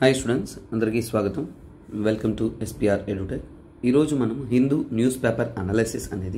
Hi students అందరికీ స్వాగతం welcome to SPR edutech ఈరోజు మనం హిందూ న్యూస్ పేపర్ అనాలిసిస్ అనేది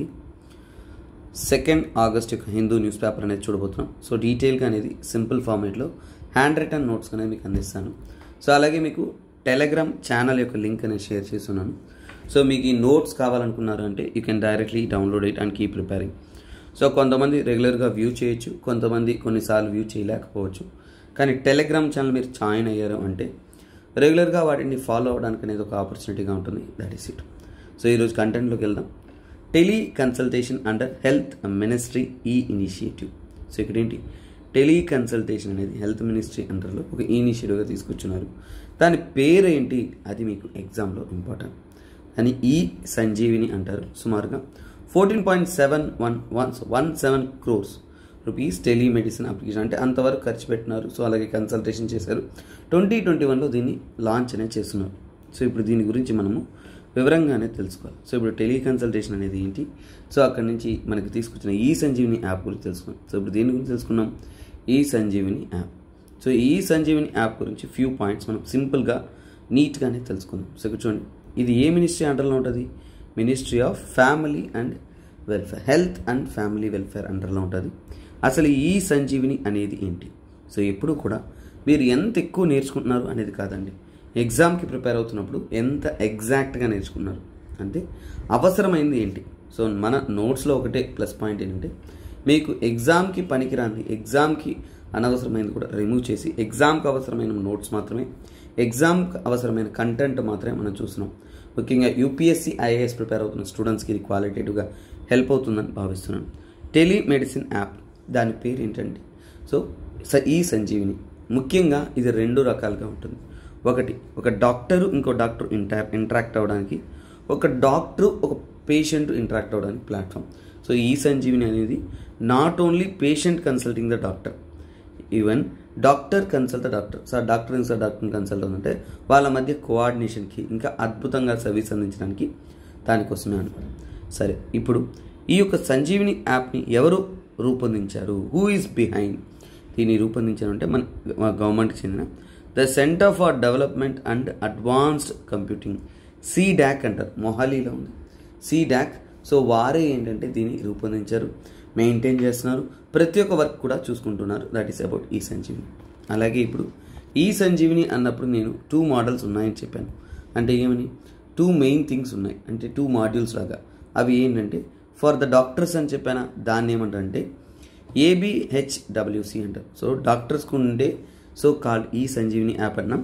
సెకండ్ ఆగస్ట్ యొక్క హిందూ న్యూస్ పేపర్ అనేది చూడబోతున్నాం సో డీటెయిల్గా అనేది సింపుల్ ఫార్మేట్లో హ్యాండ్ రిటర్న్ నోట్స్ అనేది మీకు అందిస్తాను సో అలాగే మీకు టెలిగ్రామ్ ఛానల్ యొక్క లింక్ అనేది షేర్ చేస్తున్నాను సో మీకు ఈ నోట్స్ కావాలనుకున్నారు అంటే you can directly download it and keep preparing so కొంతమంది రెగ్యులర్గా వ్యూ చేయొచ్చు కొంతమంది కొన్నిసార్లు వ్యూ చేయలేకపోవచ్చు కానీ టెలిగ్రామ్ ఛానల్ మీరు జాయిన్ అయ్యారు అంటే రెగ్యులర్గా వాటిని ఫాలో అవ్వడానికి అనేది ఒక ఆపర్చునిటీగా ఉంటుంది దట్ ఈస్ ఇట్ సో ఈరోజు కంటెంట్లోకి వెళ్దాం teleconsultation under health ministry ఈ ఇనిషియేటివ్ సో ఇక్కడ ఏంటి టెలి కన్సల్టేషన్ అనేది హెల్త్ మినిస్ట్రీ అండర్లో ఒక ఇనిషియేటివ్గా తీసుకొచ్చున్నారు దాని పేరు ఏంటి అది మీకు ఎగ్జామ్లో ఇంపార్టెంట్ అని ఈ సంజీవిని అంటారు సుమారుగా fourteen point seven one one one seven crores rupees telemedicine application అంటే అంతవరకు ఖర్చు పెట్టినారు సో అలాగే కన్సల్టేషన్ చేశారు ట్వంటీ ట్వంటీ వన్లో దీన్ని లాంచ్ అనేది చేస్తున్నారు సో ఇప్పుడు దీని గురించి మనము వివరంగానే తెలుసుకోవాలి సో ఇప్పుడు టెలి కన్సల్టేషన్ అనేది ఏంటి సో అక్కడి నుంచి మనకి తీసుకొచ్చిన ఈ సంజీవిని యాప్ గురించి తెలుసుకున్నాం సో ఇప్పుడు దీని గురించి తెలుసుకున్నాం ఈ సంజీవిని యాప్ సో ఈ సంజీవిని యాప్ గురించి ఫ్యూ పాయింట్స్ మనం సింపుల్గా నీట్గానే తెలుసుకుందాం సో ఇక్కడ చూడండి ఇది ఏ మినిస్ట్రీ అండర్లో ఉంటుంది ministry of family and welfare health and family welfare అండర్లో ఉంటుంది అసలు ఈ సంజీవిని అనేది ఏంటి సో ఎప్పుడు కూడా మీరు ఎంత ఎక్కువ నేర్చుకుంటున్నారు అనేది కాదండి ఎగ్జామ్కి ప్రిపేర్ అవుతున్నప్పుడు ఎంత ఎగ్జాక్ట్గా నేర్చుకున్నారు అంటే అవసరమైంది ఏంటి సో మన నోట్స్లో ఒకటే ప్లస్ పాయింట్ ఏంటంటే మీకు ఎగ్జామ్కి పనికిరాని ఎగ్జామ్కి అనవసరమైనది కూడా రిమూవ్ చేసి ఎగ్జామ్కి అవసరమైన నోట్స్ మాత్రమే ఎగ్జామ్కి అవసరమైన కంటెంట్ మాత్రమే మనం చూస్తున్నాం ముఖ్యంగా యూపీఎస్సీ ఐఏఎస్ ప్రిపేర్ అవుతున్న స్టూడెంట్స్కి ఇది క్వాలిటేటివ్గా హెల్ప్ అవుతుందని భావిస్తున్నాను టెలిమెడిసిన్ యాప్ దాని పేరు ఏంటంటే సో స ఈ సంజీవిని ముఖ్యంగా ఇది రెండు రకాలుగా ఉంటుంది ఒకటి ఒక డాక్టరు ఇంకో డాక్టర్ ఇంటరా ఇంటరాక్ట్ అవ్వడానికి ఒక డాక్టరు ఒక పేషెంట్ ఇంటరాక్ట్ అవ్వడానికి ప్లాట్ఫామ్ సో ఈ సంజీవిని అనేది not only patient consulting the doctor even doctor consult the doctor sir doctor sir doctor consult అవుతుంటే వాళ్ళ మధ్య కోఆర్డినేషన్కి ఇంకా అద్భుతంగా సర్వీస్ అందించడానికి దానికోసమే అనమాట సరే ఇప్పుడు ఈ యొక్క సంజీవిని యాప్ని ఎవరు రూపొందించారు హూ ఈస్ బిహైండ్ దీన్ని రూపొందించారంటే మన గవర్నమెంట్కి చెందిన the centre for development and advanced computing DAC అంటారు మొహాలీలో ఉంది డాక్ సో వారే ఏంటంటే దీన్ని రూపొందించారు మెయింటైన్ చేస్తున్నారు ప్రతి ఒక్క వర్క్ కూడా చూసుకుంటున్నారు దట్ ఈస్ అబౌట్ ఈ సంజీవిని అలాగే ఇప్పుడు ఈ సంజీవిని అన్నప్పుడు నేను టూ మోడల్స్ ఉన్నాయని చెప్పాను అంటే ఏమని టూ మెయిన్ థింగ్స్ ఉన్నాయి అంటే టూ మాడ్యూల్స్ లాగా అవి ఏంటంటే ఫర్ ద డాక్టర్స్ అని చెప్పాను దాన్ని ఏమంటారంటే ఏబిహెచ్డబ్ల్యూసి అంటారు సో డాక్టర్స్కు ఉండే సో కాల్డ్ ఈ సంజీవిని యాప్ అన్నాం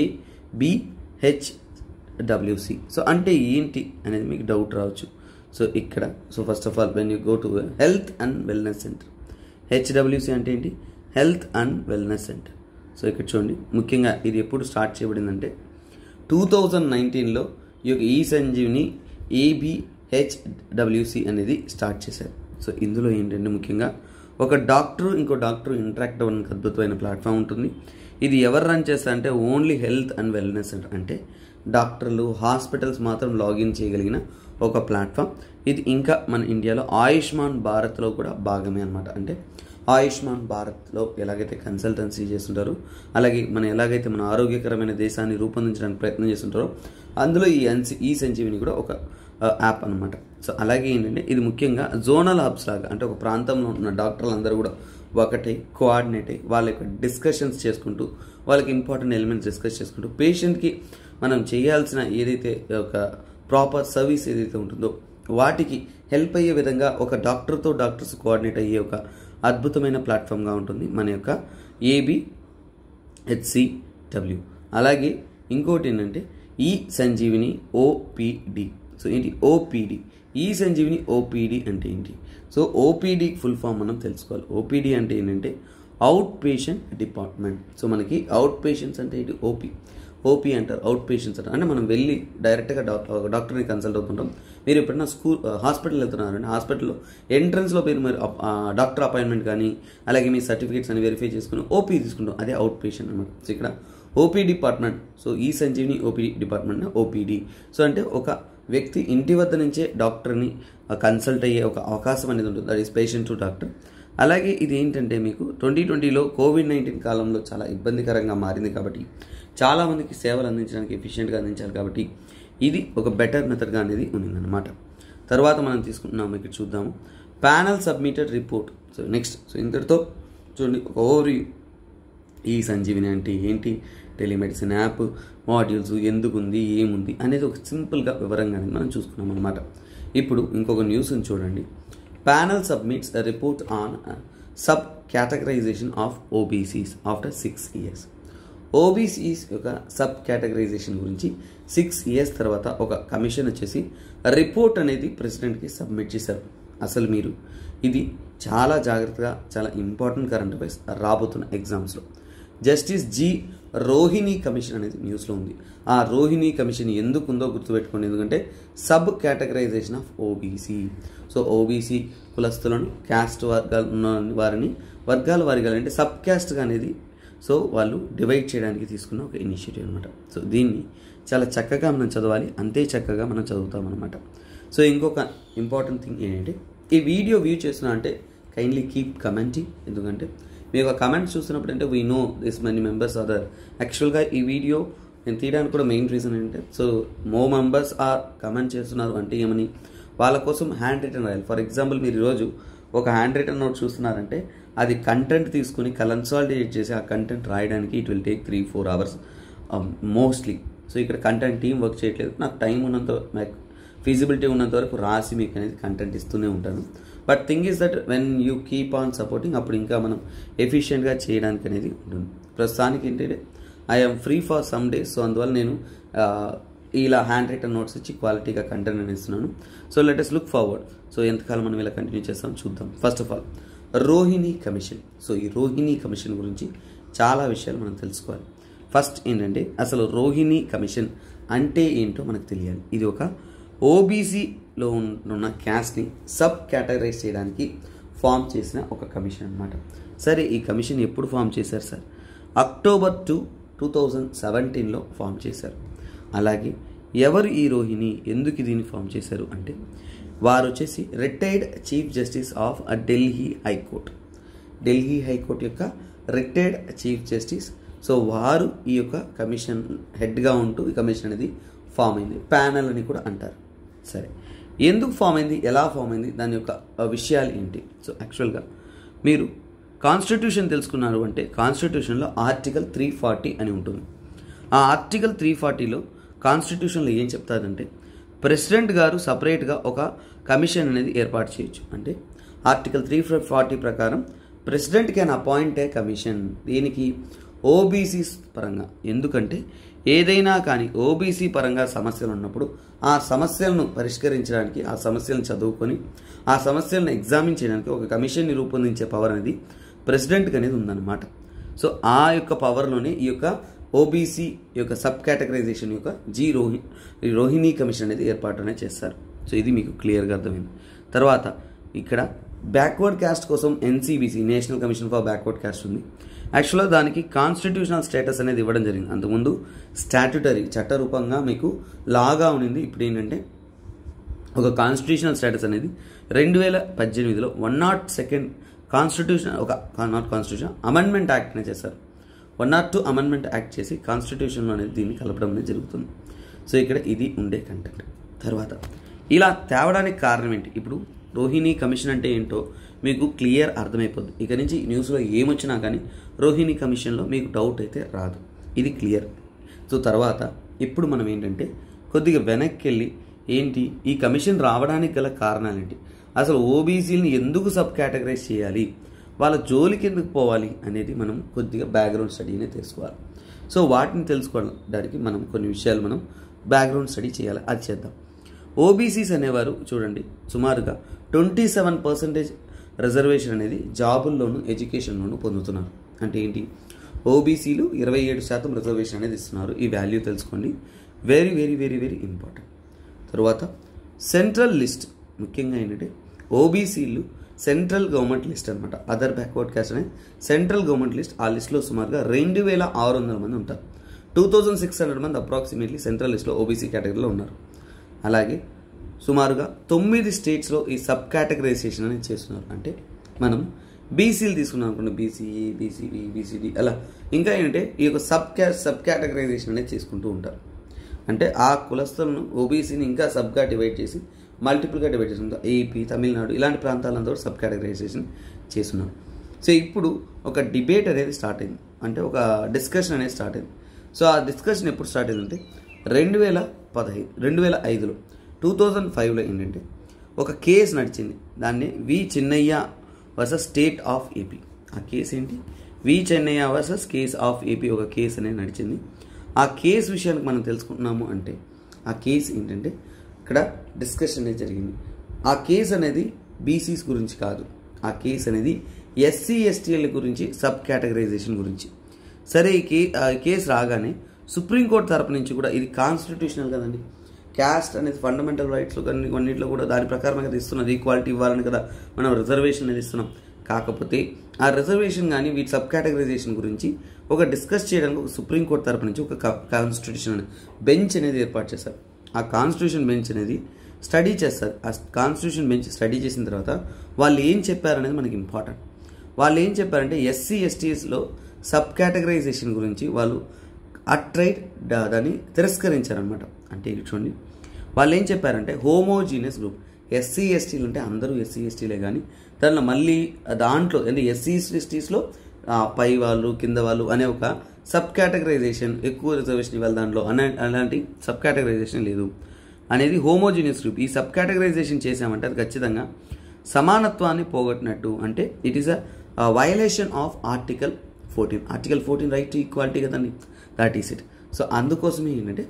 ఏబిహెచ్డబ్ల్యూసి సో అంటే ఏంటి అనేది మీకు డౌట్ రావచ్చు సో ఇక్కడ so first of all when you go to health and wellness centre HWC అంటే ఏంటి health and wellness centre so ఇక్కడ చూడండి ముఖ్యంగా ఇది ఎప్పుడు స్టార్ట్ చేయబడిందంటే టూ థౌజండ్ నైన్టీన్లో ఈ యొక్క ఈ సంజీవిని ఏబిహెచ్డబ్ల్యూసి అనేది స్టార్ట్ చేశారు సో ఇందులో ఏంటంటే ముఖ్యంగా ఒక డాక్టర్ ఇంకో డాక్టర్ ఇంటరాక్ట్ అవ్వడానికి అద్భుతమైన ప్లాట్ఫామ్ ఉంటుంది ఇది ఎవరు రన్ చేస్తారంటే only health and wellness centre అంటే డాక్టర్లు హాస్పిటల్స్ మాత్రం లాగిన్ చేయగలిగిన ఒక ప్లాట్ఫామ్ ఇది ఇంకా మన ఇండియాలో ఆయుష్మాన్ భారత్లో కూడా భాగమే అనమాట అంటే ఆయుష్మాన్ భారత్లో ఎలాగైతే కన్సల్టెన్సీ చేస్తుంటారో అలాగే మనం ఎలాగైతే మన ఆరోగ్యకరమైన దేశాన్ని రూపొందించడానికి ప్రయత్నం చేస్తుంటారో అందులో ఈ ఎన్సి ఈ సంజీవిని కూడా ఒక యాప్ అనమాట సో అలాగే ఏంటంటే ఇది ముఖ్యంగా జోనల్ హబ్స్ లాగా అంటే ఒక ప్రాంతంలో ఉన్న డాక్టర్లు అందరూ కూడా ఒకటే కోఆర్డినేట్ అయ్యి వాళ్ళ యొక్క డిస్కషన్స్ చేసుకుంటూ వాళ్ళకి ఇంపార్టెంట్ ఎలిమెంట్స్ డిస్కస్ చేసుకుంటూ పేషెంట్కి మనం చేయాల్సిన ఏదైతే ఒక ప్రాపర్ సర్వీస్ ఏదైతే ఉంటుందో వాటికి హెల్ప్ అయ్యే విధంగా ఒక డాక్టర్తో డాక్టర్స్ కోఆర్డినేట్ అయ్యే ఒక అద్భుతమైన ప్లాట్ఫామ్గా ఉంటుంది మన యొక్క ఏబి హెచ్సిడబ్ల్యూ అలాగే ఇంకోటి ఏంటంటే ఈ సంజీవిని ఓపిడి సో ఏంటి ఓపీడి ఈ సంజీవిని ఓపీడి అంటే ఏంటి సో ఓపీడీ ఫుల్ ఫామ్ మనం తెలుసుకోవాలి ఓపీడీ అంటే ఏంటంటే అవుట్ పేషెంట్ డిపార్ట్మెంట్ సో మనకి అవుట్ పేషెంట్స్ అంటే ఏంటి ఓపీ ఓపీ అంటారు అవుట్ పేషెంట్స్ అంటారు అంటే మనం వెళ్ళి డైరెక్ట్గా డాక్టర్ డాక్టర్ని కన్సల్ట్ అవుతుంటాం మీరు ఎప్పుడైనా స్కూల్ హాస్పిటల్ వెళ్తున్నారంటే హాస్పిటల్లో ఎంట్రన్స్లో మీరు మీరు డాక్టర్ అపాయింట్మెంట్ కానీ అలాగే మీ సర్టిఫికేట్స్ అని వెరిఫై చేసుకుని ఓపీ తీసుకుంటాం అదే అవుట్ పేషెంట్ అనమాట సో ఇక్కడ ఓపీ డిపార్ట్మెంట్ సో ఈ Sanjeevani OP department OPD so అంటే ఒక వ్యక్తి ఇంటి వద్ద నుంచే డాక్టర్ని కన్సల్ట్ అయ్యే ఒక అవకాశం అనేది ఉంటుంది that is patient to doctor అలాగే ఇది ఏంటంటే మీకు ట్వంటీ ట్వంటీలో కోవిడ్ నైన్టీన్ కాలంలో చాలా ఇబ్బందికరంగా మారింది కాబట్టి చాలామందికి సేవలు అందించడానికి ఎఫిషియెంట్గా అందించాలి కాబట్టి ఇది ఒక బెటర్ మెథడ్గా అనేది ఉన్నదన్నమాట తర్వాత మనం తీసుకుంటున్నాము ఇక్కడ చూద్దాము panel submitted report so next so ఇంతటితో చూడండి ఒక ఓవర్ ఈ సంజీవిని అంటే ఏంటి టెలిమెడిసిన్ యాప్ మాడ్యూల్స్ ఎందుకు ఉంది ఏముంది అనేది ఒక సింపుల్గా వివరంగా అనేది మనం చూసుకున్నాం అనమాట ఇప్పుడు ఇంకొక న్యూస్ని చూడండి panel submits a report on sub categorization of OBCs after six years OBCs యొక్క సబ్ కేటగరైజేషన్ గురించి సిక్స్ ఇయర్స్ తర్వాత ఒక కమిషన్ వచ్చేసి రిపోర్ట్ అనేది ప్రెసిడెంట్కి సబ్మిట్ చేశారు అసలు మీరు ఇది చాలా జాగ్రత్తగా చాలా ఇంపార్టెంట్ కరెంట్ అఫైర్స్ రాబోతున్న ఎగ్జామ్స్లో జస్టిస్ జి రోహిణి కమిషన్ అనేది న్యూస్లో ఉంది ఆ రోహిణి కమిషన్ ఎందుకు ఉందో గుర్తుపెట్టుకోండి ఎందుకంటే sub categorization of OBC so OBC కులస్తులను క్యాస్ట్ వర్గాలు ఉన్న వారిని వర్గాల వారిగా అంటే సబ్ క్యాస్ట్గా అనేది సో వాళ్ళు డివైడ్ చేయడానికి తీసుకున్న ఒక ఇనిషియేటివ్ అనమాట సో దీన్ని చాలా చక్కగా మనం చదవాలి అంతే చక్కగా మనం చదువుతాం అనమాట సో ఇంకొక ఇంపార్టెంట్ థింగ్ ఏంటంటే ఈ వీడియో వ్యూ చేస్తున్నా అంటే కైండ్లీ కీప్ కమెంటింగ్ ఎందుకంటే మీరు ఒక కమెంట్స్ చూస్తున్నప్పుడు అంటే we know this many members are there యాక్చువల్గా ఈ వీడియో నేను తీయడానికి కూడా మెయిన్ రీజన్ ఏంటంటే so more members are comment చేస్తున్నారు అంటే ఏమని వాళ్ళ కోసం హ్యాండ్ రిటర్న్ రాయాలి ఫర్ ఎగ్జాంపుల్ మీరు ఈరోజు ఒక హ్యాండ్ రిటర్న్ నోట్ చూస్తున్నారంటే అది కంటెంట్ తీసుకుని కన్సాలిడేట్ చేసి ఆ కంటెంట్ రాయడానికి it will take three four hours mostly so ఇక్కడ కంటెంట్ టీం వర్క్ చేయట్లేదు నాకు టైం ఉన్నంత నాకు ఫీజిబిలిటీ ఉన్నంత వరకు రాసి మీకు అనేది కంటెంట్ ఇస్తూనే ఉంటాను but thing is that when you keep on supporting అప్పుడు ఇంకా మనం ఎఫిషియెంట్గా చేయడానికి అనేది ఉంటుంది ప్రస్తుతానికి ఏంటంటే I'm free for some days so అందువల్ల నేను ఇలా హ్యాండ్ రిటర్న్ నోట్స్ ఇచ్చి క్వాలిటీగా కంటెంట్ అనేది ఇస్తున్నాను so let's look forward so ఎంతకాలం మనం ఇలా కంటిన్యూ చేస్తాం చూద్దాం first of all Rohini commission so ఈ రోహిణి కమిషన్ గురించి చాలా విషయాలు మనం తెలుసుకోవాలి ఫస్ట్ ఏంటంటే అసలు రోహిణి కమిషన్ అంటే ఏంటో మనకు తెలియాలి ఇది ఒక ఓబీసీలో ఉన్న క్యాస్ట్ని సబ్ కేటగరైజ్ చేయడానికి ఫామ్ చేసిన ఒక కమిషన్ అనమాట సరే ఈ కమిషన్ ఎప్పుడు ఫామ్ చేశారు sir October two two thousand సెవెంటీన్లో ఫామ్ చేశారు అలాగే ఎవరు ఈ రోహిణి ఎందుకు దీన్ని ఫామ్ చేశారు అంటే వారు వచ్చేసి retired chief justice of Delhi high court Delhi high court యొక్క రిటైర్డ్ చీఫ్ జస్టిస్ సో వారు ఈ యొక్క కమిషన్ హెడ్గా ఉంటూ ఈ కమిషన్ అనేది ఫామ్ అయింది ప్యానల్ అని కూడా అంటారు సరే ఎందుకు ఫామ్ అయింది ఎలా ఫామ్ అయింది దాని యొక్క విషయాలు ఏంటి సో యాక్చువల్గా మీరు కాన్స్టిట్యూషన్ తెలుసుకున్నారు అంటే కాన్స్టిట్యూషన్లో ఆర్టికల్ త్రీ ఫార్టీ అని ఉంటుంది ఆ ఆర్టికల్ త్రీ ఫార్టీలో కాన్స్టిట్యూషన్లో ఏం చెప్తారంటే ప్రెసిడెంట్ గారు సపరేట్గా ఒక కమిషన్ అనేది ఏర్పాటు చేయొచ్చు అంటే ఆర్టికల్ త్రీ ఫార్టీ ప్రకారం president can appoint a commission దీనికి ఓబీసీ పరంగా ఎందుకంటే ఏదైనా కానీ ఓబీసీ పరంగా సమస్యలు ఉన్నప్పుడు ఆ సమస్యలను పరిష్కరించడానికి ఆ సమస్యలను చదువుకొని ఆ సమస్యలను ఎగ్జామిన్ చేయడానికి ఒక కమిషన్ని రూపొందించే పవర్ అనేది ప్రెసిడెంట్కి అనేది ఉందన్నమాట సో ఆ యొక్క పవర్లోనే ఈ యొక్క ఓబీసీ యొక్క సబ్ కేటగరైజేషన్ యొక్క జీ రోహి రోహిణి కమిషన్ అనేది ఏర్పాటు అనేది చేస్తారు సో ఇది మీకు క్లియర్గా అర్థమైంది తర్వాత ఇక్కడ బ్యాక్వర్డ్ క్యాస్ట్ కోసం NCBC national commission for backward caste ఉంది యాక్చువల్గా దానికి కాన్స్టిట్యూషనల్ స్టేటస్ అనేది ఇవ్వడం జరిగింది అంతకుముందు స్టాట్యుటరీ చట్టరూపంగా మీకు లాగా ఉన్నింది ఇప్పుడు ఏంటంటే ఒక కాన్స్టిట్యూషనల్ స్టేటస్ అనేది రెండు వేల పద్దెనిమిదిలో వన్ నాట్ సెకండ్ కాన్స్టిట్యూషన్ ఒక నాట్ కాన్స్టిట్యూషన్ అమెండ్మెంట్ యాక్ట్నే చేశారు one nought two amendment act చేసి కాన్స్టిట్యూషన్లో అనేది దీన్ని కలపడం అనేది జరుగుతుంది సో ఇక్కడ ఇది ఉండే కంటెంట్ తర్వాత ఇలా తేవడానికి కారణం ఏంటి ఇప్పుడు రోహిణి కమిషన్ అంటే ఏంటో మీకు క్లియర్ అర్థమైపోద్ది ఇక నుంచి న్యూస్లో ఏమొచ్చినా కానీ రోహిణి కమిషన్లో మీకు డౌట్ అయితే రాదు ఇది క్లియర్ సో తర్వాత ఇప్పుడు మనం ఏంటంటే కొద్దిగా వెనక్కి వెళ్ళి ఏంటి ఈ కమిషన్ రావడానికి గల కారణాలు ఏంటి అసలు ఓబీసీని ఎందుకు సబ్ కేటగరైజ్ చేయాలి వాళ్ళ జోలికి ఎందుకు పోవాలి అనేది మనం కొద్దిగా బ్యాక్గ్రౌండ్ స్టడీనే తెలుసుకోవాలి సో వాటిని తెలుసుకోవడానికి మనం కొన్ని విషయాలు మనం బ్యాక్గ్రౌండ్ స్టడీ చేయాలి అది చేద్దాం ఓబీసీస్ అనేవారు చూడండి సుమారుగా ట్వంటీ సెవెన్ పర్సెంటేజ్ రిజర్వేషన్ అనేది జాబుల్లోనూ ఎడ్యుకేషన్లోనూ పొందుతున్నారు అంటే ఏంటి ఓబీసీలు ఇరవై ఏడు శాతం రిజర్వేషన్ అనేది ఇస్తున్నారు ఈ వాల్యూ తెలుసుకోండి very very very very important తర్వాత సెంట్రల్ లిస్ట్ ముఖ్యంగా ఏంటంటే ఓబీసీలు సెంట్రల్ గవర్నమెంట్ లిస్ట్ అనమాట అదర్ బ్యాక్వర్డ్ క్యాస్ట్ అనేది సెంట్రల్ గవర్నమెంట్ లిస్ట్ ఆ లిస్ట్లో సుమారుగా రెండు వేల ఆరు వందల మంది ఉంటారు టూ థౌజండ్ సిక్స్ హండ్రెడ్ మంది అప్రాక్సిమేట్లీ సెంట్రల్ లిస్ట్లో ఓబీసీ కేటగిరీలో ఉన్నారు అలాగే సుమారుగా తొమ్మిది స్టేట్స్లో ఈ సబ్ కేటగరైజేషన్ అనేది చేస్తున్నారు అంటే మనం బీసీలు తీసుకున్నాం అనుకోండి బీసీఈ బీసీబీ బీసీడీ అలా ఇంకా ఏంటంటే ఈ యొక్క సబ్ క్యా సబ్ కేటగరైజేషన్ అనేది చేసుకుంటూ ఉంటారు అంటే ఆ కులస్తులను ఓబీసీని ఇంకా సబ్గా డివైడ్ చేసి మల్టిపుల్గా డివైడ్ చేసి ఏపీ తమిళనాడు ఇలాంటి ప్రాంతాలంతా కూడా సబ్ కేటగరైజేషన్ చేస్తున్నారు సో ఇప్పుడు ఒక డిబేట్ అనేది స్టార్ట్ అయింది అంటే ఒక డిస్కషన్ అనేది స్టార్ట్ అయింది సో ఆ డిస్కషన్ ఎప్పుడు స్టార్ట్ అయిందంటే రెండు వేల పదహైదు రెండు వేల ఐదులో టూ థౌజండ్ ఫైవ్లో ఏంటంటే ఒక కేసు నడిచింది దాన్ని V Chinnaiah versus state of AP ఆ కేసు ఏంటి V Chennaiah versus case of AP ఒక కేసు అనేది నడిచింది ఆ కేసు విషయానికి మనం తెలుసుకుంటున్నాము అంటే ఆ కేసు ఏంటంటే ఇక్కడ డిస్కషన్ అనేది జరిగింది ఆ కేసు అనేది బీసీస్ గురించి కాదు ఆ కేసు అనేది ఎస్సీ ఎస్టీల గురించి సబ్ కేటగరైజేషన్ గురించి సరే ఈ కే ఆ కేసు రాగానే సుప్రీంకోర్టు తరపు నుంచి కూడా ఇది కాన్స్టిట్యూషనల్ కదండి క్యాస్ట్ అనేది ఫండమెంటల్ రైట్స్ కానీ కొన్నింటిలో కూడా దాని ప్రకారం కదా ఇస్తున్నది ఈక్వాలిటీ ఇవ్వాలని కదా మనం రిజర్వేషన్ అనేది ఇస్తున్నాం కాకపోతే ఆ రిజర్వేషన్ కానీ వీటి సబ్ కేటగరైజేషన్ గురించి ఒక డిస్కస్ చేయడానికి ఒక సుప్రీంకోర్టు తరపు నుంచి ఒక కాన్స్టిట్యూషన్ బెంచ్ అనేది ఏర్పాటు చేశారు ఆ కాన్స్టిట్యూషన్ బెంచ్ అనేది స్టడీ చేస్తారు ఆ కాన్స్టిట్యూషన్ బెంచ్ స్టడీ చేసిన తర్వాత వాళ్ళు ఏం చెప్పారనేది మనకి ఇంపార్టెంట్ వాళ్ళు ఏం చెప్పారంటే ఎస్సీ ఎస్టీస్లో సబ్ కేటగరైజేషన్ గురించి వాళ్ళు అట్రైట్ దాన్ని తిరస్కరించారనమాట అంటే ఇది చూడండి వాళ్ళు ఏం చెప్పారంటే హోమోజీనియస్ గ్రూప్ ఎస్సీ ఎస్టీలు అంటే అందరూ ఎస్సీ ఎస్టీలే కానీ దానిలో మళ్ళీ దాంట్లో అంటే ఎస్సీ ఎస్టీస్లో పై వాళ్ళు కింద వాళ్ళు అనే ఒక సబ్ కేటగరైజేషన్ ఎక్కువ రిజర్వేషన్ ఇవ్వాలి దాంట్లో అనే అలాంటి సబ్ కేటగరైజేషన్ లేదు అనేది హోమోజీనియస్ గ్రూప్ ఈ సబ్ కేటగరైజేషన్ చేసామంటే అది ఖచ్చితంగా సమానత్వాన్ని పోగొట్టినట్టు అంటే it is a violation of article fourteen article fourteen right to equality కదండి దాట్ ఈస్ ఇట్ సో అందుకోసమే ఏంటంటే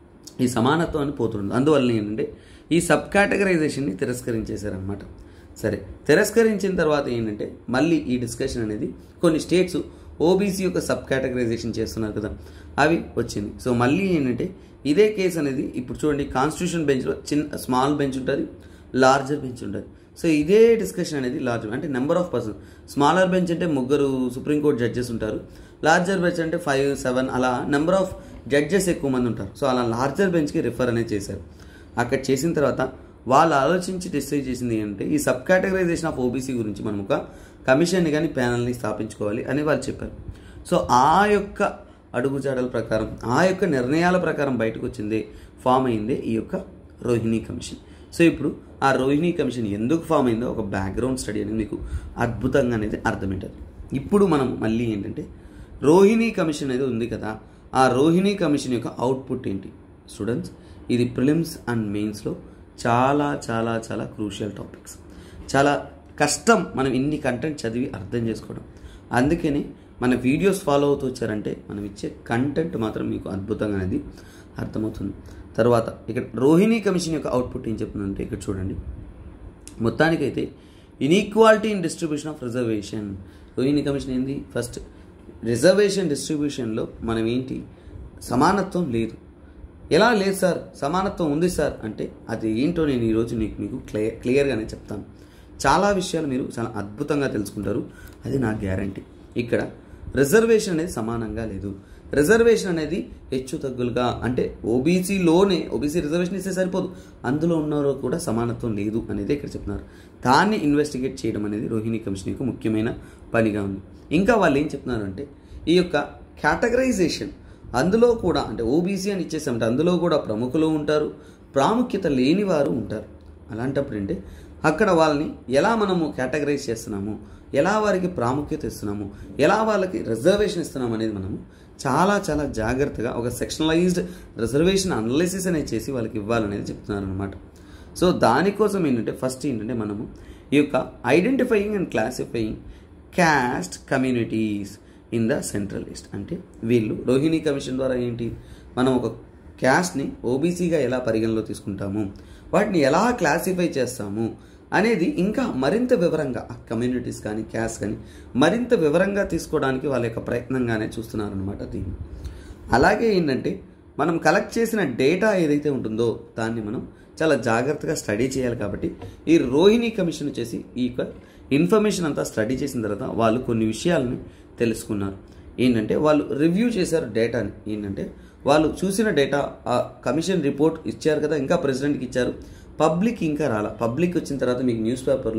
ఈ సమానత్వాన్ని పోతుంది అందువల్ల ఏంటంటే ఈ సబ్ కేటగరైజేషన్ని తిరస్కరించేశారనమాట సరే తిరస్కరించిన తర్వాత ఏంటంటే మళ్ళీ ఈ డిస్కషన్ అనేది కొన్ని స్టేట్స్ ఓబీసీ యొక్క సబ్ కేటగరైజేషన్ చేస్తున్నారు కదా అవి వచ్చింది సో మళ్ళీ ఏంటంటే ఇదే కేసు అనేది ఇప్పుడు చూడండి కాన్స్టిట్యూషన్ బెంచ్లో చిన్న స్మాల్ బెంచ్ ఉంటుంది లార్జర్ బెంచ్ ఉంటుంది సో ఇదే డిస్కషన్ అనేది లార్జర్ అంటే number of person smaller bench అంటే ముగ్గురు సుప్రీంకోర్టు జడ్జెస్ ఉంటారు లార్జర్ బెంచ్ అంటే ఫైవ్ సెవెన్ అలా నెంబర్ ఆఫ్ జడ్జెస్ ఎక్కువ మంది ఉంటారు సో అలా లార్జర్ బెంచ్కి రిఫర్ అనేది చేశారు అక్కడ చేసిన తర్వాత వాళ్ళు ఆలోచించి డిసైడ్ చేసింది ఏంటంటే ఈ సబ్ కేటగరైజేషన్ ఆఫ్ ఓబీసీ గురించి మనం ఒక కమిషన్ని కానీ ప్యానల్ని స్థాపించుకోవాలి అని వాళ్ళు చెప్పారు సో ఆ యొక్క అడుగుజాడల ప్రకారం ఆ యొక్క నిర్ణయాల ప్రకారం బయటకు వచ్చింది ఫామ్ అయిందే ఈ యొక్క రోహిణీ కమిషన్ సో ఇప్పుడు ఆ రోహిణీ కమిషన్ ఎందుకు ఫామ్ అయిందో ఒక బ్యాక్గ్రౌండ్ స్టడీ అనేది మీకు అద్భుతంగా అనేది అర్థమవుతుంది ఇప్పుడు మనం మళ్ళీ ఏంటంటే రోహిణీ కమిషన్ అనేది ఉంది కదా ఆ రోహిణీ కమిషన్ యొక్క అవుట్పుట్ ఏంటి స్టూడెంట్స్ ఇది ప్రిలిమ్స్ అండ్ మెయిన్స్లో చాలా చాలా చాలా క్రూషియల్ టాపిక్స్ చాలా కష్టం మనం ఇన్ని కంటెంట్ చదివి అర్థం చేసుకోవడం అందుకని మన వీడియోస్ ఫాలో అవుతూ వచ్చారంటే మనం ఇచ్చే కంటెంట్ మాత్రం మీకు అద్భుతంగా అనేది అర్థమవుతుంది తర్వాత ఇక్కడ రోహిణీ కమిషన్ యొక్క అవుట్పుట్ ఏం చెప్తుందంటే ఇక్కడ చూడండి మొత్తానికైతే inequality in distribution of reservation Rohini commission ఏంది ఫస్ట్ రిజర్వేషన్ డిస్ట్రిబ్యూషన్లో మనం ఏంటి సమానత్వం లేదు ఎలా లేదు సార్ సమానత్వం ఉంది సార్ అంటే అది ఏంటో నేను ఈరోజు నీకు మీకు క్లియర్ క్లియర్గానే చెప్తాను చాలా విషయాలు మీరు చాలా అద్భుతంగా తెలుసుకుంటారు అది నా గ్యారంటీ ఇక్కడ రిజర్వేషన్ అనేది సమానంగా లేదు రిజర్వేషన్ అనేది హెచ్చు తగ్గులుగా అంటే ఓబీసీలోనే ఓబీసీ రిజర్వేషన్ ఇస్తే సరిపోదు అందులో ఉన్నవారు కూడా సమానత్వం లేదు అనేది ఇక్కడ చెప్తున్నారు దాన్ని ఇన్వెస్టిగేట్ చేయడం అనేది రోహిణి కమిషన్ యొక్క ముఖ్యమైన పనిగా ఉంది ఇంకా వాళ్ళు ఏం చెప్తున్నారంటే ఈ యొక్క కేటగరైజేషన్ అందులో కూడా అంటే ఓబీసీ అని ఇచ్చేసామంటే అందులో కూడా ప్రముఖులు ఉంటారు ప్రాముఖ్యత లేని వారు ఉంటారు అలాంటప్పుడు అంటే అక్కడ వాళ్ళని ఎలా మనము కేటగరైజ్ చేస్తున్నాము ఎలా వారికి ప్రాముఖ్యత ఇస్తున్నాము ఎలా వాళ్ళకి రిజర్వేషన్ ఇస్తున్నాము అనేది మనము చాలా చాలా జాగ్రత్తగా ఒక సెక్షనలైజ్డ్ రిజర్వేషన్ అనాలిసిస్ అనేది చేసి వాళ్ళకి ఇవ్వాలనేది చెప్తున్నారు అనమాట సో దానికోసం ఏంటంటే ఫస్ట్ ఏంటంటే మనము ఈ యొక్క identifying and classifying caste communities in the central list అంటే వీళ్ళు రోహిణీ కమిషన్ ద్వారా ఏంటి మనం ఒక క్యాస్ట్ని ఓబీసీగా ఎలా పరిగణలో తీసుకుంటాము వాటిని ఎలా క్లాసిఫై చేస్తాము అనేది ఇంకా మరింత వివరంగా ఆ కమ్యూనిటీస్ కానీ క్యాస్ట్ కానీ మరింత వివరంగా తీసుకోవడానికి వాళ్ళ యొక్క ప్రయత్నంగానే చూస్తున్నారనమాట దీన్ని అలాగే ఏంటంటే మనం కలెక్ట్ చేసిన డేటా ఏదైతే ఉంటుందో దాన్ని మనం చాలా జాగ్రత్తగా స్టడీ చేయాలి కాబట్టి ఈ రోహిణీ కమిషన్ వచ్చేసి ఈ యొక్క ఇన్ఫర్మేషన్ అంతా స్టడీ చేసిన తర్వాత వాళ్ళు కొన్ని విషయాలని తెలుసుకున్నారు ఏంటంటే వాళ్ళు రివ్యూ చేశారు డేటాని ఏంటంటే వాళ్ళు చూసిన డేటా ఆ కమిషన్ రిపోర్ట్ ఇచ్చారు కదా ఇంకా ప్రెసిడెంట్కి ఇచ్చారు పబ్లిక్ ఇంకా రాలా పబ్లిక్ వచ్చిన తర్వాత మీకు న్యూస్ పేపర్లో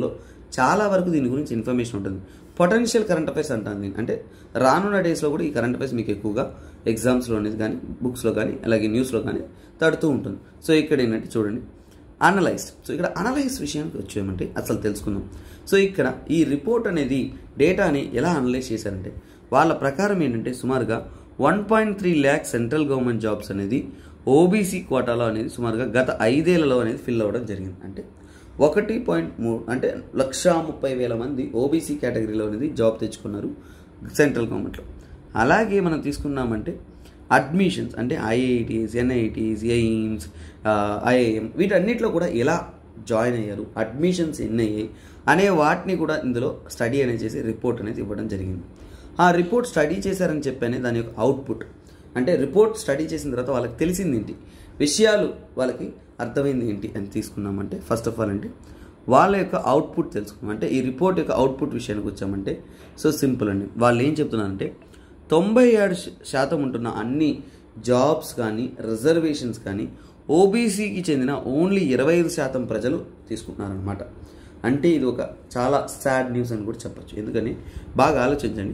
చాలా వరకు దీని గురించి ఇన్ఫర్మేషన్ ఉంటుంది పొటెన్షియల్ కరెంట్ అఫైర్స్ అంటాను దీన్ని అంటే రానున్న డేస్లో కూడా ఈ కరెంట్ అఫైర్స్ మీకు ఎక్కువగా ఎగ్జామ్స్లో అనేది కానీ బుక్స్లో కానీ అలాగే న్యూస్లో కానీ తడుతూ ఉంటుంది సో ఇక్కడ ఏంటంటే చూడండి అనలైజ్డ్ సో ఇక్కడ అనలైజ్ విషయానికి వచ్చామంటే అసలు తెలుసుకుందాం సో ఇక్కడ ఈ రిపోర్ట్ అనేది డేటాని ఎలా అనలైజ్ చేశారంటే వాళ్ళ ప్రకారం ఏంటంటే సుమారుగా one point three lakh central government jobs అనేది ఓబీసీ కోటాలో అనేది సుమారుగా గత ఐదేళ్లలో అనేది ఫిల్ అవ్వడం జరిగింది అంటే ఒకటి పాయింట్ మూడు అంటే లక్ష ముప్పై వేల మంది ఓబీసీ కేటగిరీలో అనేది జాబ్ తెచ్చుకున్నారు సెంట్రల్ గవర్నమెంట్లో అలాగే మనం తీసుకున్నామంటే అడ్మిషన్స్ అంటే ఐఐటీస్ ఎన్ఐటీస్ ఎయిమ్స్ ఐఐఎం వీటన్నిటిలో కూడా ఎలా జాయిన్ అయ్యారు అడ్మిషన్స్ ఎన్ని అయ్యాయి అనే వాటిని కూడా ఇందులో స్టడీ అనేది చేసి రిపోర్ట్ అనేది ఇవ్వడం జరిగింది ఆ రిపోర్ట్ స్టడీ చేశారని చెప్పానే దాని యొక్క అవుట్పుట్ అంటే రిపోర్ట్ స్టడీ చేసిన తర్వాత వాళ్ళకి తెలిసింది ఏంటి విషయాలు వాళ్ళకి అర్థమైంది ఏంటి అని తీసుకున్నామంటే ఫస్ట్ ఆఫ్ ఆల్ అంటే వాళ్ళ యొక్క అవుట్పుట్ తెలుసుకున్నాం అంటే ఈ రిపోర్ట్ యొక్క అవుట్పుట్ విషయానికి వచ్చామంటే సో సింపుల్ అండి వాళ్ళు ఏం చెప్తున్నారంటే తొంభై ఏడు శాతం ఉంటున్న అన్ని జాబ్స్ కానీ రిజర్వేషన్స్ కానీ ఓబీసీకి చెందిన ఓన్లీ ఇరవై ఐదు శాతం ప్రజలు తీసుకుంటున్నారనమాట అంటే ఇది ఒక చాలా సాడ్ న్యూస్ అని కూడా చెప్పచ్చు ఎందుకని బాగా ఆలోచించండి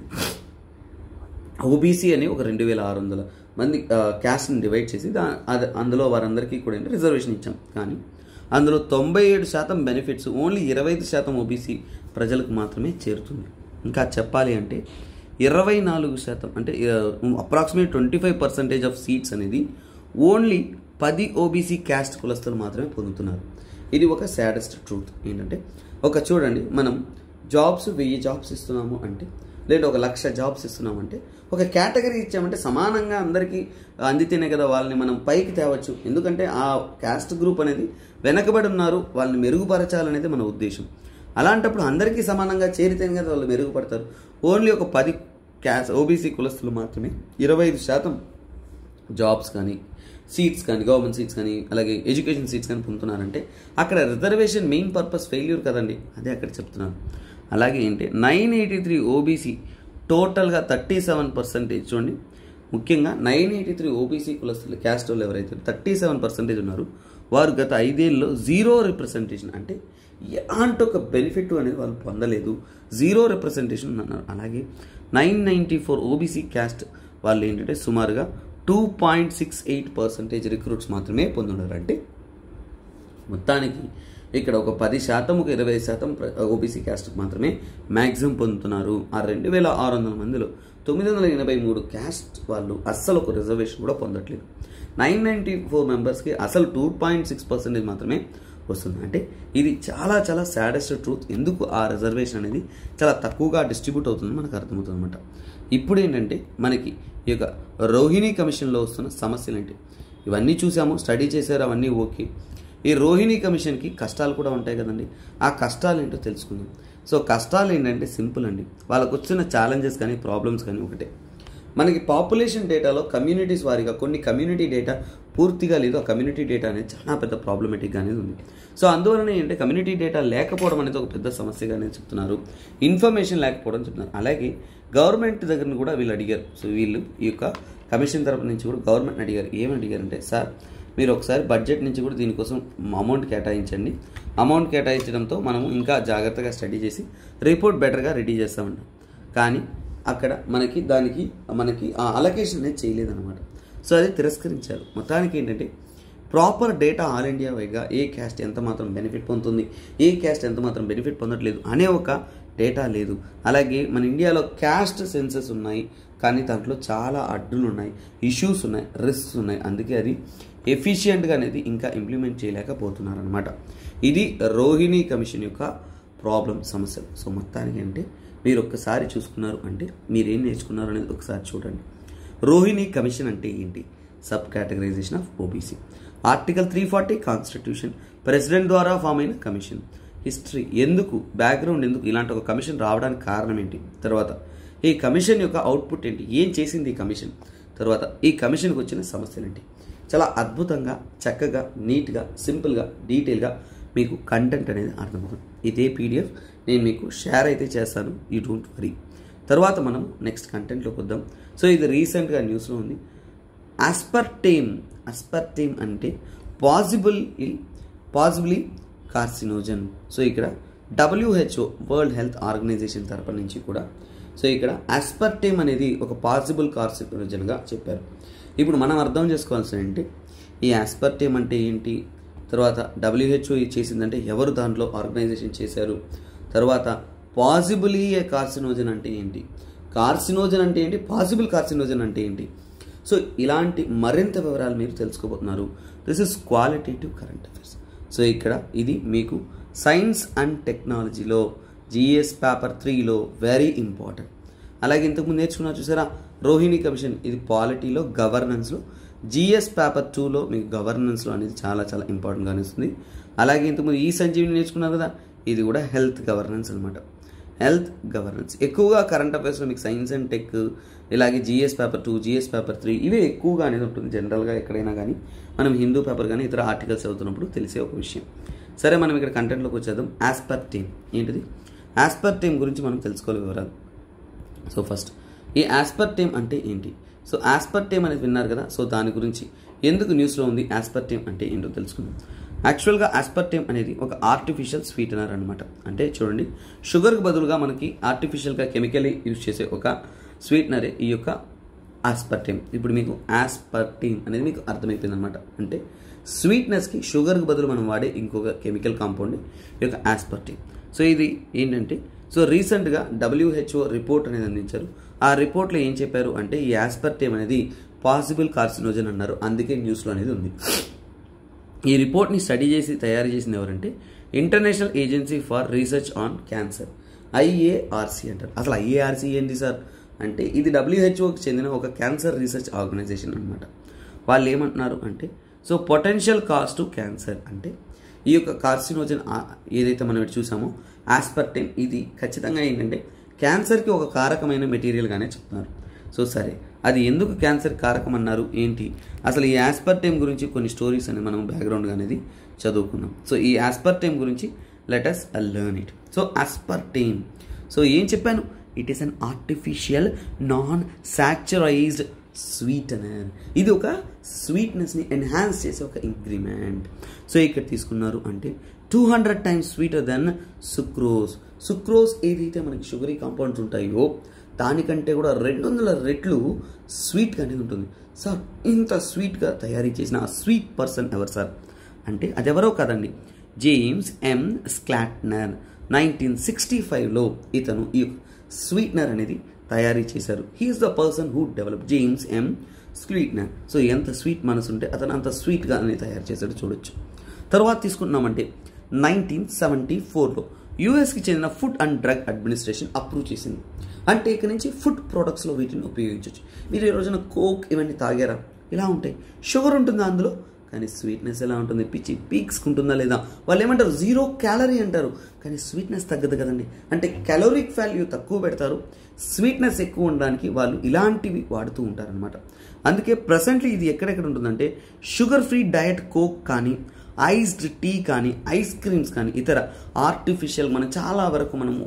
ఓబీసీ అని ఒక రెండు వేల ఆరు వందల మంది క్యాస్ట్ని డివైడ్ చేసి దా అది అందులో వారందరికీ కూడా రిజర్వేషన్ ఇచ్చాం కానీ అందులో తొంభై ఏడు శాతం బెనిఫిట్స్ ఓన్లీ ఇరవై ఐదు శాతం ఓబీసీ ప్రజలకు మాత్రమే చేరుతుంది ఇంకా చెప్పాలి అంటే ఇరవై నాలుగు శాతం అంటే approximate twenty five percentage of seats అనేది ఓన్లీ పది ఓబీసీ క్యాస్ట్ కులస్తులు మాత్రమే పొందుతున్నారు ఇది ఒక సాడెస్ట్ ట్రూత్ ఏంటంటే ఒక చూడండి మనం జాబ్స్ వెయ్యి జాబ్స్ ఇస్తున్నాము అంటే లేదా ఒక లక్ష జాబ్స్ ఇస్తున్నామంటే ఒక కేటగిరీ ఇచ్చామంటే సమానంగా అందరికీ అందితేనే కదా వాళ్ళని మనం పైకి తేవచ్చు ఎందుకంటే ఆ క్యాస్ట్ గ్రూప్ అనేది వెనకబడి ఉన్నారు వాళ్ళని మెరుగుపరచాలనేది మన ఉద్దేశం అలాంటప్పుడు అందరికీ సమానంగా చేరితేనే కదా వాళ్ళు మెరుగుపడతారు ఓన్లీ ఒక పది క్యాస్ ఓబీసీ కులస్తులు మాత్రమే ఇరవై ఐదు శాతం జాబ్స్ కానీ సీట్స్ కానీ గవర్నమెంట్ సీట్స్ కానీ అలాగే ఎడ్యుకేషన్ సీట్స్ కానీ పొందుతున్నారంటే అక్కడ రిజర్వేషన్ మెయిన్ పర్పస్ ఫెయిల్యూర్ కదండి అదే అక్కడ చెప్తున్నాను అలాగే ఏంటి నైన్ ఎయిటీ త్రీ ఓబీసీ టోటల్గా థర్టీ సెవెన్ పర్సెంటేజ్ చూడండి ముఖ్యంగా నైన్ ఎయిటీ త్రీ ఓబీసీ కులస్తులు క్యాస్ట్ వాళ్ళు ఎవరైతే థర్టీ సెవెన్ పర్సెంటేజ్ ఉన్నారు వారు గత ఐదేళ్ళలో జీరో రిప్రజెంటేషన్ అంటే ఎలాంటి ఒక బెనిఫిట్ అనేది వాళ్ళు పొందలేదు జీరో రిప్రజెంటేషన్ అన్నారు అలాగే nine ninety four OBC caste వాళ్ళు ఏంటంటే సుమారుగా two point six eight percentage recruits మాత్రమే పొందున్నారు అంటే మొత్తానికి ఇక్కడ ఒక పది శాతం ఒక ఇరవై శాతం ఓబీసీ క్యాస్ట్ మాత్రమే మ్యాక్సిమం పొందుతున్నారు ఆ రెండు వేల ఆరు వందల మందిలో తొమ్మిది వందల ఎనభై మూడు క్యాస్ట్ వాళ్ళు అస్సలు ఒక రిజర్వేషన్ కూడా పొందట్లేదు నైన్ నైంటీ ఫోర్ మెంబర్స్కి అసలు టూ పాయింట్ సిక్స్ పర్సెంటేజ్ మాత్రమే వస్తుంది అంటే ఇది చాలా చాలా సాడెస్ట్ ట్రూత్ ఎందుకు ఆ రిజర్వేషన్ అనేది చాలా తక్కువగా డిస్ట్రిబ్యూట్ అవుతుంది మనకు అర్థమవుతుంది అనమాట ఇప్పుడు ఏంటంటే మనకి ఈ యొక్క రోహిణి కమిషన్లో వస్తున్న సమస్యలు ఏంటి ఇవన్నీ చూసాము స్టడీ చేశారు అవన్నీ ఓకే ఈ రోహిణి కమిషన్కి కష్టాలు కూడా ఉంటాయి కదండి ఆ కష్టాలు ఏంటో తెలుసుకుందాం సో కష్టాలు ఏంటంటే సింపుల్ అండి వాళ్ళకు వచ్చిన ఛాలెంజెస్ కానీ ప్రాబ్లమ్స్ కానీ ఒకటే మనకి పాపులేషన్ డేటాలో కమ్యూనిటీస్ వారిగా కొన్ని కమ్యూనిటీ డేటా పూర్తిగా లేదు ఆ కమ్యూనిటీ డేటా అనేది చాలా పెద్ద ప్రాబ్లమేటిక్గా అనేది ఉంది సో అందువలన ఏంటంటే కమ్యూనిటీ డేటా లేకపోవడం అనేది ఒక పెద్ద సమస్యగా అనేది చెప్తున్నారు ఇన్ఫర్మేషన్ లేకపోవడం చెప్తున్నారు అలాగే గవర్నమెంట్ దగ్గర కూడా వీళ్ళు అడిగారు సో వీళ్ళు ఈ యొక్క కమిషన్ తరపు నుంచి కూడా గవర్నమెంట్ అడిగారు ఏమని అడిగారంటే సార్ మీరు ఒకసారి బడ్జెట్ నుంచి కూడా దీనికోసం అమౌంట్ కేటాయించండి అమౌంట్ కేటాయించడంతో మనము ఇంకా జాగ్రత్తగా స్టడీ చేసి రిపోర్ట్ బెటర్గా రెడీ చేస్తామంట కానీ అక్కడ మనకి దానికి మనకి ఆ అలొకేషన్ అనేది చేయలేదన్నమాట సో అది తిరస్కరించారు మొత్తానికి ఏంటంటే ప్రాపర్ డేటా ఆల్ ఇండియా వైగా ఏ క్యాస్ట్ ఎంత మాత్రం బెనిఫిట్ పొందుతుంది ఏ క్యాస్ట్ ఎంత మాత్రం బెనిఫిట్ పొందట్లేదు అనే ఒక డేటా లేదు అలాగే మన ఇండియాలో క్యాస్ట్ సెన్సెస్ ఉన్నాయి కానీ దాంట్లో చాలా అడ్డులు ఉన్నాయి ఇష్యూస్ ఉన్నాయి రిస్క్స్ ఉన్నాయి అందుకే అది ఎఫిషియెంట్గా అనేది ఇంకా ఇంప్లిమెంట్ చేయలేకపోతున్నారు అనమాట ఇది రోహిణి కమిషన్ యొక్క ప్రాబ్లం సమస్యలు సో మొత్తానికి అంటే మీరు ఒక్కసారి చూసుకున్నారు అంటే మీరు ఏం నేర్చుకున్నారు అనేది ఒకసారి చూడండి రోహిణి కమిషన్ అంటే ఏంటి sub categorization of OBC article three forty constitution president ద్వారా ఫామ్ అయిన కమిషన్ హిస్టరీ ఎందుకు బ్యాక్గ్రౌండ్ ఎందుకు ఇలాంటి ఒక కమిషన్ రావడానికి కారణం ఏంటి తర్వాత ఈ కమిషన్ యొక్క అవుట్పుట్ ఏంటి ఏం చేసింది ఈ కమిషన్ తర్వాత ఈ కమిషన్కి వచ్చిన సమస్యలు ఏంటి చాలా అద్భుతంగా చక్కగా నీట్గా సింపుల్గా డీటెయిల్గా మీకు కంటెంట్ అనేది అర్థమవుతుంది ఇదే పీడిఎఫ్ నేను మీకు షేర్ అయితే చేస్తాను యూ డోంట్ వరీ తర్వాత మనం నెక్స్ట్ కంటెంట్లోకి వద్దాం సో ఇది రీసెంట్గా న్యూస్లో ఉంది ఆస్పర్టేమ్ ఆస్పర్టేమ్ అంటే పాసిబుల్ పాసిబులీ కార్సినోజన్ సో ఇక్కడ డబ్ల్యూహెచ్ఓ వరల్డ్ హెల్త్ ఆర్గనైజేషన్ తరపు నుంచి కూడా సో ఇక్కడ ఆస్పర్టేమ్ అనేది ఒక పాసిబుల్ కార్సినోజన్గా చెప్పారు ఇప్పుడు మనం అర్థం చేసుకోవాల్సిన ఏంటి ఈ ఆస్పర్టేమ్ అంటే ఏంటి తర్వాత డబ్ల్యూహెచ్ఓ చేసిందంటే ఎవరు దాంట్లో ఆర్గనైజేషన్ చేశారు తర్వాత పాసిబులీ ఏ కార్సినోజన్ అంటే ఏంటి కార్సినోజన్ అంటే ఏంటి పాసిబుల్ కార్సినోజన్ అంటే ఏంటి సో ఇలాంటి మరింత వివరాలు మీరు తెలుసుకోబోతున్నారు this is qualitative current affairs so ఇక్కడ ఇది మీకు సైన్స్ అండ్ టెక్నాలజీలో జిఎస్ పేపర్ త్రీలో వెరీ ఇంపార్టెంట్ అలాగే ఇంతకుముందు నేర్చుకున్నారు చూసారా రోహిణి కమిషన్ ఇది పాలిటీలో గవర్నెన్స్లో జిఎస్ పేపర్ టూలో మీకు గవర్నెన్స్లో అనేది చాలా చాలా ఇంపార్టెంట్గా అనిస్తుంది అలాగే ఇంతకుముందు ఈ సంజీవిని నేర్చుకున్నారు కదా ఇది కూడా హెల్త్ గవర్నెన్స్ అనమాట హెల్త్ గవర్నెన్స్ ఎక్కువగా కరెంట్ అఫైర్స్లో మీకు సైన్స్ అండ్ టెక్ ఇలాగే GS paper two GS paper three ఇవే ఎక్కువగా అనేది ఉంటుంది జనరల్గా ఎక్కడైనా కానీ మనం హిందూ పేపర్ కానీ ఇతర ఆర్టికల్స్ చదువుతున్నప్పుడు తెలిసే ఒక విషయం సరే మనం ఇక్కడ కంటెంట్లోకి వచ్చేద్దాం యాస్పర్ టీమ్ ఏంటిది యాస్పర్ టీమ్ గురించి మనం తెలుసుకోవాలి వివరాలు సో ఫస్ట్ ఈ యాస్పర్ టీమ్ అంటే ఏంటి సో యాస్పర్ టీమ్ అనేది విన్నారు కదా సో దాని గురించి ఎందుకు న్యూస్లో ఉంది యాస్పర్ టీమ్ అంటే ఏంటో తెలుసుకుందాం యాక్చువల్గా ఆస్పర్టేమ్ అనేది ఒక ఆర్టిఫిషియల్ స్వీటనర్ అనమాట అంటే చూడండి షుగర్కి బదులుగా మనకి ఆర్టిఫిషియల్గా కెమికల్ యూజ్ చేసే ఒక స్వీటనరే ఈ యొక్క ఆస్పర్టేమ్ ఇప్పుడు మీకు ఆస్పర్టీమ్ అనేది మీకు అర్థమైపోయింది అనమాట అంటే స్వీట్నెస్కి షుగర్కి బదులు మనం వాడే ఇంకొక కెమికల్ కాంపౌండ్ ఈ యొక్క ఆస్పర్టీమ్ సో ఇది ఏంటంటే సో రీసెంట్గా డబ్ల్యూహెచ్ఓ రిపోర్ట్ అనేది అందించారు ఆ రిపోర్ట్లో ఏం చెప్పారు అంటే ఈ ఆస్పర్టేమ్ అనేది పాసిబుల్ కార్సినోజన్ అన్నారు అందుకే న్యూస్లో అనేది ఉంది ఈ రిపోర్ట్ని స్టడీ చేసి తయారు చేసింది ఎవరంటే international agency for research on cancer IARC అంటారు అసలు ఐఏఆర్సీ ఏంటి సార్ అంటే ఇది డబ్ల్యూహెచ్ఓకి చెందిన ఒక క్యాన్సర్ రీసెర్చ్ ఆర్గనైజేషన్ అనమాట వాళ్ళు ఏమంటున్నారు అంటే so potential caused to cancer అంటే ఈ యొక్క కార్సినోజన్ ఏదైతే మనం ఇటు చూసామో ఆస్పర్టెమ్ ఇది ఖచ్చితంగా ఏంటంటే క్యాన్సర్కి ఒక కారకమైన మెటీరియల్గానే చెప్తున్నారు సో సరే అది ఎందుకు క్యాన్సర్ కారకం అన్నారు ఏంటి అసలు ఈ ఆస్పర్టైమ్ గురించి కొన్ని స్టోరీస్ అనేది మనం బ్యాక్గ్రౌండ్ అనేది చదువుకుందాం సో ఈ ఆస్పర్టైమ్ గురించి let us learn it so aspartame so ఏం చెప్పాను it is an artificial non saccharized sweetener ఇది ఒక స్వీట్నెస్ని ఎన్హాన్స్ చేసే ఒక ఇంగ్రిమెంట్ సో ఇక్కడ తీసుకున్నారు అంటే two hundred times sweeter than sucrose sucrose ఏదైతే మనకి షుగరీ కాంపౌండ్స్ ఉంటాయో దానికంటే కూడా రెండు వందల రెట్లు స్వీట్గా అనేది ఉంటుంది సార్ ఇంత స్వీట్గా తయారీ చేసిన ఆ స్వీట్ పర్సన్ ఎవరు సార్ అంటే అది ఎవరో కాదండి James M Schlatter nineteen sixty ఫైవ్లో ఇతను ఈ స్వీట్నర్ అనేది తయారీ చేశారు he is the person who develop James M sweetener so ఎంత స్వీట్ మనసు ఉంటే అతను అంత స్వీట్గా అనేది తయారు చేశాడు చూడొచ్చు తర్వాత తీసుకున్నామంటే నైన్టీన్ సెవెంటీ ఫోర్లో యూఎస్కి చెందిన food and drug administration approve చేసింది అంటే ఇక నుంచి ఫుడ్ ప్రోడక్ట్స్లో వీటిని ఉపయోగించవచ్చు మీరు ఈ రోజున కోక్ ఇవన్నీ తాగారా ఇలా ఉంటాయి షుగర్ ఉంటుందా అందులో కానీ స్వీట్నెస్ ఎలా ఉంటుంది పిచ్చి పీక్స్ ఉంటుందా లేదా వాళ్ళు ఏమంటారు జీరో క్యాలరీ అంటారు కానీ స్వీట్నెస్ తగ్గదు కదండి అంటే క్యాలోరిక్ వాల్యూ తక్కువ పెడతారు స్వీట్నెస్ ఎక్కువ ఉండడానికి వాళ్ళు ఇలాంటివి వాడుతూ ఉంటారనమాట అందుకే ప్రజెంట్లీ ఇది ఎక్కడెక్కడ ఉంటుందంటే షుగర్ ఫ్రీ డయట్ కోక్ కానీ ఐస్డ్ టీ కానీ ఐస్ క్రీమ్స్ కానీ ఇతర ఆర్టిఫిషియల్ మనం చాలా వరకు మనము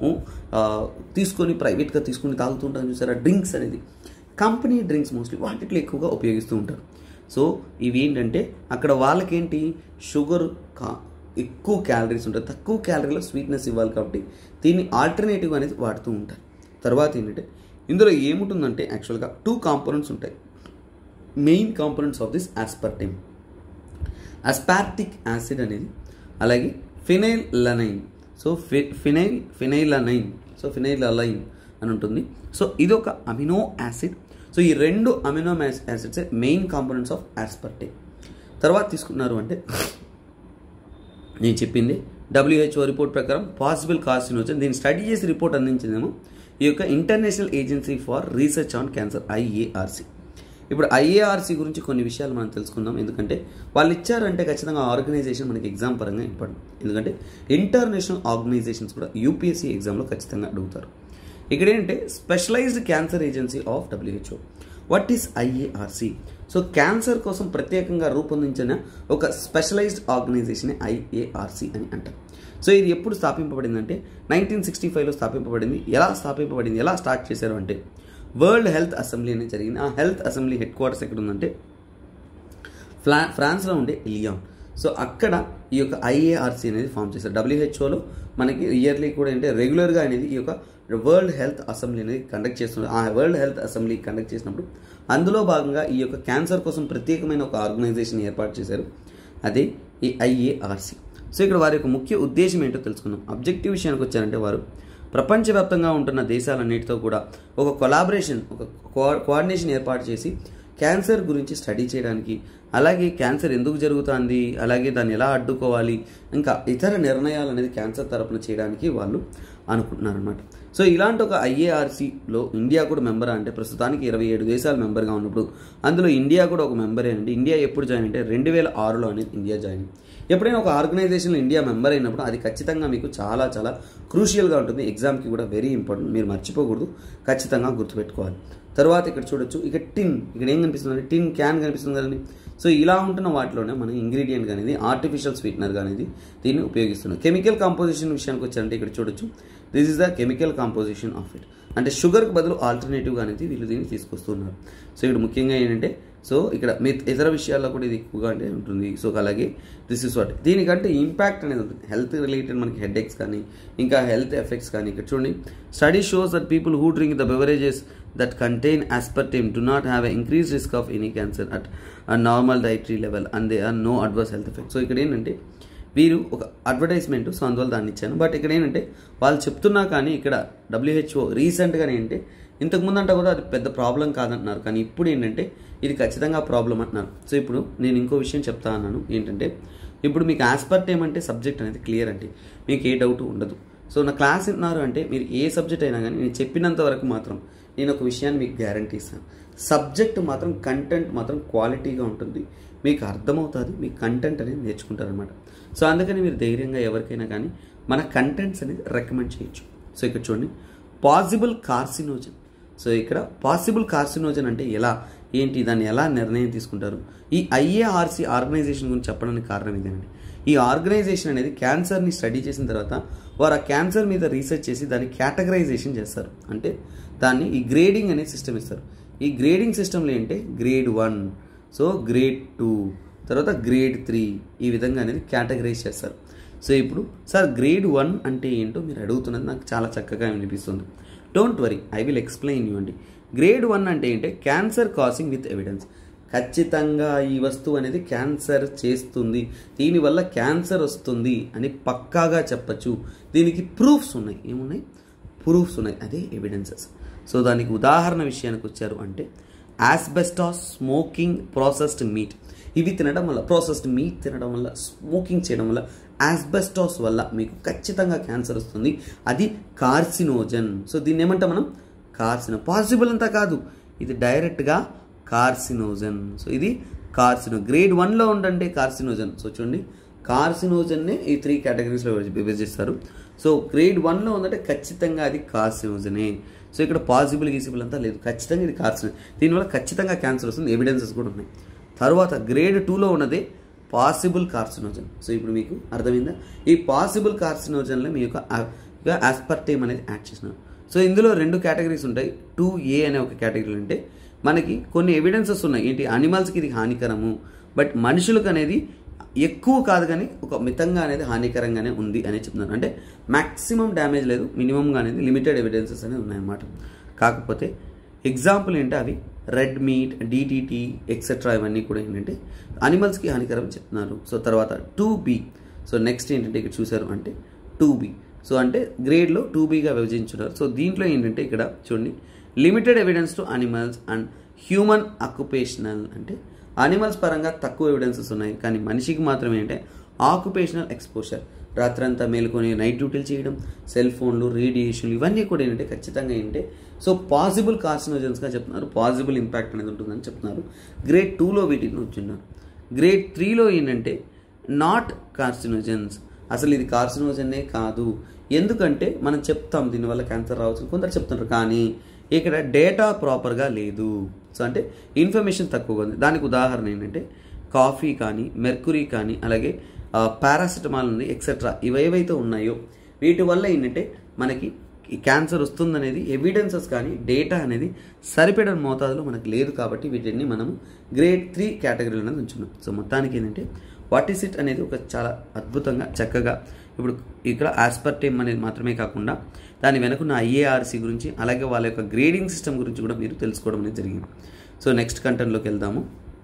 తీసుకొని ప్రైవేట్గా తీసుకొని తాగుతుంటాం చూసారా డ్రింక్స్ అనేది కంపెనీ డ్రింక్స్ మోస్ట్లీ వాటిలో ఎక్కువగా ఉపయోగిస్తూ ఉంటారు సో ఇవి ఏంటంటే అక్కడ వాళ్ళకేంటి షుగర్ కా ఎక్కువ క్యాలరీస్ ఉంటాయి తక్కువ క్యాలరీలో స్వీట్నెస్ ఇవ్వాలి కాబట్టి దీన్ని ఆల్టర్నేటివ్ అనేది వాడుతూ ఉంటారు తర్వాత ఏంటంటే ఇందులో ఏముంటుందంటే యాక్చువల్గా టూ కాంపోనెంట్స్ ఉంటాయి main components of this aspartame aspartic acid అనేది అలాగే ఫినైల్ లనైన్ సో ఫి phenyl phenylalanine so phenylalanine అని ఉంటుంది సో ఇది ఒక అమినో యాసిడ్ సో ఈ రెండు amino acids main components of aspartame తర్వాత తీసుకున్నారు అంటే నేను చెప్పింది డబ్ల్యూహెచ్ఓ రిపోర్ట్ ప్రకారం పాసిబుల్ కార్సినోజన్ దీన్ని స్టడీ చేసి రిపోర్ట్ అందించిందేమో ఈ యొక్క international agency for research on cancer IARC ఇప్పుడు ఐఏఆర్సీ గురించి కొన్ని విషయాలు మనం తెలుసుకుందాం ఎందుకంటే వాళ్ళు ఇచ్చారంటే ఖచ్చితంగా ఆర్గనైజేషన్ మనకి ఎగ్జామ్ పరంగా ఇంపార్టెంట్ ఎందుకంటే ఇంటర్నేషనల్ ఆర్గనైజేషన్స్ కూడా యూపీఎస్సీ ఎగ్జామ్లో ఖచ్చితంగా అడుగుతారు ఇక్కడ ఏంటంటే specialized cancer agency of WHO what is IARC so cancer కోసం ప్రత్యేకంగా రూపొందించిన ఒక స్పెషలైజ్డ్ ఆర్గనైజేషన్ ఐఏఆర్సి అని అంటారు సో ఇది ఎప్పుడు స్థాపింపబడిందంటే నైన్టీన్ సిక్స్టీ ఫైవ్లో స్థాపింపబడింది ఎలా స్థాపింపబడింది ఎలా స్టార్ట్ చేశారు అంటే వరల్డ్ హెల్త్ అసెంబ్లీ అనేది జరిగింది ఆ హెల్త్ అసెంబ్లీ హెడ్ క్వార్టర్స్ ఎక్కడ ఉందంటే ఫ్లా ఫ్రాన్స్లో ఉండే లియాన్ సో అక్కడ ఈ యొక్క ఐఏఆర్సీ అనేది ఫామ్ చేశారు డబ్ల్యూహెచ్ఓలో మనకి ఇయర్లీ కూడా ఏంటంటే రెగ్యులర్గా అనేది ఈ యొక్క వరల్డ్ హెల్త్ అసెంబ్లీ అనేది కండక్ట్ చేస్తున్నారు ఆ వరల్డ్ హెల్త్ అసెంబ్లీ కండక్ట్ చేసినప్పుడు అందులో భాగంగా ఈ యొక్క క్యాన్సర్ కోసం ప్రత్యేకమైన ఒక ఆర్గనైజేషన్ ఏర్పాటు చేశారు అదే ఈ ఐఏఆర్సి సో ఇక్కడ వారి యొక్క ముఖ్య ఉద్దేశం ఏంటో తెలుసుకుందాం అబ్జెక్టివ్ విషయానికి వచ్చారంటే వారు ప్రపంచవ్యాప్తంగా ఉంటున్న దేశాలన్నిటితో కూడా ఒక కొలాబరేషన్ ఒక కో- కోఆర్డినేషన్ ఏర్పాటు చేసి క్యాన్సర్ గురించి స్టడీ చేయడానికి అలాగే క్యాన్సర్ ఎందుకు జరుగుతుంది అలాగే దాన్ని ఎలా అడ్డుకోవాలి ఇంకా ఇతర నిర్ణయాలు అనేది క్యాన్సర్ తరపున చేయడానికి వాళ్ళు అనుకుంటున్నారనమాట సో ఇలాంటి ఒక ఐఏఆర్సీలో ఇండియా కూడా మెంబర్ అంటే ప్రస్తుతానికి ఇరవై ఏడు దేశాలు మెంబర్గా ఉన్నప్పుడు అందులో ఇండియా కూడా ఒక మెంబరే అండి ఇండియా ఎప్పుడు జాయిన్ అంటే రెండు వేల ఆరులో అనేది ఇండియా జాయిన్ ఎప్పుడైనా ఒక ఆర్గనైజేషన్లో ఇండియా మెంబర్ అయినప్పుడు అది ఖచ్చితంగా మీకు చాలా చాలా క్రూషియల్గా ఉంటుంది ఎగ్జామ్కి కూడా వెరీ ఇంపార్టెంట్ మీరు మర్చిపోకూడదు ఖచ్చితంగా గుర్తుపెట్టుకోవాలి తర్వాత ఇక్కడ చూడొచ్చు ఇక టిన్ ఇక్కడ ఏం కనిపిస్తుంది టిన్ క్యాన్ కనిపిస్తుంది కదండి సో ఇలా ఉంటున్న వాటిలోనే మనం ఇంగ్రీడియంట్ అనేది ఆర్టిఫిషియల్ స్వీట్నర్ అనేది దీన్ని ఉపయోగిస్తున్నాం కెమికల్ కాంపోజిషన్ విషయానికి వచ్చారంటే ఇక్కడ చూడొచ్చు this is the chemical composition of it అంటే షుగర్కి బదులు ఆల్టర్నేటివ్గా అనేది వీళ్ళు దీన్ని తీసుకొస్తున్నారు సో ఇక్కడ ముఖ్యంగా ఏంటంటే సో ఇక్కడ మీ ఇతర విషయాల్లో కూడా ఇది ఎక్కువగా అంటే ఉంటుంది సో అలాగే దిస్ ఇస్ వాట్ దీనికంటే ఇంపాక్ట్ అనేది ఉంటుంది హెల్త్ రిలేటెడ్ మనకి హెడ్ ఎక్స్ కానీ ఇంకా హెల్త్ ఎఫెక్ట్స్ కానీ ఇక్కడ చూడండి study shows that people who drink the beverages that contain aspartame do not have a increased risk of any cancer at a normal dietary level and they are no adverse health effects so ఇక్కడ ఏంటంటే వీరు ఒక advertisement so అందువల్ల దాన్ని ఇచ్చాను but ఇక్కడ ఏంటంటే వాళ్ళు చెప్తున్నా కానీ ఇక్కడ డబ్ల్యూహెచ్ఓ రీసెంట్గా ఏంటంటే ఇంతకుముందు అంటే కూడా అది పెద్ద ప్రాబ్లం కాదంటున్నారు కానీ ఇప్పుడు ఏంటంటే ఇది ఖచ్చితంగా ప్రాబ్లం అంటున్నారు సో ఇప్పుడు నేను ఇంకో విషయం చెప్తా అన్నాను ఏంటంటే ఇప్పుడు మీకు ఆస్పర్టేమ్ అంటే సబ్జెక్ట్ అనేది క్లియర్ అంటే మీకు ఏ డౌట్ ఉండదు సో నా క్లాస్ వింటున్నారు అంటే మీరు ఏ సబ్జెక్ట్ అయినా కానీ నేను చెప్పినంత వరకు మాత్రం నేను ఒక విషయాన్ని మీకు గ్యారంటీ ఇస్తాను సబ్జెక్ట్ మాత్రం కంటెంట్ మాత్రం క్వాలిటీగా ఉంటుంది మీకు అర్థమవుతుంది మీ కంటెంట్ అనేది నేర్చుకుంటారనమాట సో అందుకని మీరు ధైర్యంగా ఎవరికైనా కానీ మన కంటెంట్స్ అనేది రికమెండ్ చేయొచ్చు సో ఇక్కడ చూడండి పాసిబుల్ కార్సినోజన్ సో ఇక్కడ పాసిబుల్ కార్సినోజన్ అంటే ఎలా ఏంటి దాన్ని ఎలా నిర్ణయం తీసుకుంటారు ఈ ఐఏఆర్సి ఆర్గనైజేషన్ గురించి చెప్పడానికి కారణం ఇదేనండి ఈ ఆర్గనైజేషన్ అనేది క్యాన్సర్ని స్టడీ చేసిన తర్వాత వారు ఆ క్యాన్సర్ మీద రీసెర్చ్ చేసి దాన్ని కేటగరైజేషన్ చేస్తారు అంటే దాన్ని ఈ గ్రేడింగ్ అనే సిస్టమ్ ఇస్తారు ఈ గ్రేడింగ్ సిస్టంలో ఏంటంటే grade one so grade two తర్వాత గ్రేడ్ త్రీ ఈ విధంగా అనేది కేటగరైజ్ చేస్తారు సో ఇప్పుడు సార్ గ్రేడ్ వన్ అంటే ఏంటో మీరు అడుగుతున్నది నాకు చాలా చక్కగా వినిపిస్తుంది don't worry I will explain you అండి గ్రేడ్ వన్ అంటే ఏంటంటే క్యాన్సర్ కాసింగ్ విత్ ఎవిడెన్స్ ఖచ్చితంగా ఈ వస్తువు అనేది క్యాన్సర్ చేస్తుంది దీనివల్ల క్యాన్సర్ వస్తుంది అని పక్కాగా చెప్పచ్చు దీనికి ప్రూఫ్స్ ఉన్నాయి ఏమున్నాయి ప్రూఫ్స్ ఉన్నాయి అదే ఎవిడెన్సెస్ సో దానికి ఉదాహరణ విషయానికి వచ్చారు అంటే యాస్బెస్టాస్ స్మోకింగ్ ప్రాసెస్డ్ మీట్ ఇవి తినడం వల్ల ప్రాసెస్డ్ మీట్ తినడం వల్ల స్మోకింగ్ చేయడం వల్ల యాస్బెస్టాస్ వల్ల మీకు ఖచ్చితంగా క్యాన్సర్ వస్తుంది అది కార్సినోజన్ సో దీన్ని ఏమంటాం మనం కార్సినో పాసిబుల్ అంతా కాదు ఇది డైరెక్ట్గా కార్సినోజన్ సో ఇది కార్సినో గ్రేడ్ వన్లో ఉండంటే కార్సినోజన్ సో చూడండి కార్సినోజన్నే ఈ త్రీ కేటగిరీస్లో విభజిస్తారు సో గ్రేడ్ వన్లో ఉందంటే ఖచ్చితంగా అది కార్సినోజనే సో ఇక్కడ పాసిబుల్ గీసిబుల్ అంతా లేదు ఖచ్చితంగా ఇది కార్సినో దీనివల్ల ఖచ్చితంగా క్యాన్సర్ వస్తుంది ఎవిడెన్సెస్ కూడా ఉన్నాయి తర్వాత గ్రేడ్ టూలో ఉన్నది పాసిబుల్ కార్సినోజన్ సో ఇప్పుడు మీకు అర్థమైందా ఈ పాసిబుల్ కార్సినోజన్లో మీ యొక్క ఆస్పర్టేమ్ అనేది యాడ్ చేసినారు సో ఇందులో రెండు కేటగిరీస్ ఉంటాయి టూ ఏ అనే ఒక కేటగిరీ అంటే మనకి కొన్ని ఎవిడెన్సెస్ ఉన్నాయి ఏంటి అనిమల్స్కి ఇది హానికరము బట్ మనుషులకు అనేది ఎక్కువ కాదు కానీ ఒక మితంగా అనేది హానికరంగానే ఉంది అని చెప్తున్నారు అంటే మ్యాక్సిమం డ్యామేజ్ లేదు మినిమంగా అనేది లిమిటెడ్ ఎవిడెన్సెస్ అనేవి ఉన్నాయన్నమాట కాకపోతే ఎగ్జాంపుల్ ఏంటి అవి రెడ్ మీట్ డిటిటి ఎక్సెట్రా ఇవన్నీ కూడా ఏంటంటే అనిమల్స్కి హానికరం చెప్తున్నారు సో తర్వాత టూ బి సో నెక్స్ట్ ఏంటంటే ఇక్కడ చూసారు అంటే టూ బి సో అంటే గ్రేడ్లో టూ బీగా విభజించున్నారు సో దీంట్లో ఏంటంటే ఇక్కడ చూడండి limited evidence to animals and human occupational అంటే అనిమల్స్ పరంగా తక్కువ ఎవిడెన్సెస్ ఉన్నాయి కానీ మనిషికి మాత్రం ఏంటంటే ఆక్యుపేషనల్ ఎక్స్పోజర్ రాత్రంతా మేలుకొని నైట్ డ్యూటీలు చేయడం సెల్ ఫోన్లు రేడియేషన్లు ఇవన్నీ కూడా ఏంటంటే ఖచ్చితంగా ఏంటంటే సో పాసిబుల్ కార్సినోజన్స్గా చెప్తున్నారు పాసిబుల్ ఇంపాక్ట్ అనేది ఉంటుందని చెప్తున్నారు గ్రేడ్ టూలో వీటిని ఉంచున్నారు గ్రేడ్ త్రీలో ఏంటంటే నాట్ కార్సినోజన్స్ అసలు ఇది కార్సినోజనే కాదు ఎందుకంటే మనం చెప్తాం దీనివల్ల క్యాన్సర్ రావచ్చు కొందరు చెప్తున్నారు కానీ ఇక్కడ డేటా ప్రాపర్గా లేదు సో అంటే ఇన్ఫర్మేషన్ తక్కువగా ఉంది దానికి ఉదాహరణ ఏంటంటే కాఫీ కానీ మెర్కురీ కానీ అలాగే పారాసిటమాల్ ఉంది ఎక్సెట్రా ఇవేవైతే ఉన్నాయో వీటి వల్ల ఏంటంటే మనకి ఈ క్యాన్సర్ వస్తుందనేది ఎవిడెన్సెస్ కానీ డేటా అనేది సరిపడిన మోతాదులో మనకు లేదు కాబట్టి వీటిని మనము గ్రేడ్ త్రీ కేటగిరీలో అనేది ఉంచున్నాం సో మొత్తానికి ఏంటంటే వాట్ ఈస్ ఇట్ అనేది ఒక చాలా అద్భుతంగా చక్కగా ఇప్పుడు ఇక్కడ ఆస్పర్టేమ్ అనేది మాత్రమే కాకుండా దాని వెనుకున్న ఐఏఆర్సీ గురించి అలాగే వాళ్ళ యొక్క గ్రేడింగ్ సిస్టమ్ గురించి కూడా మీరు తెలుసుకోవడం అనేది జరిగింది సో నెక్స్ట్ కంటెంట్లోకి వెళ్దాము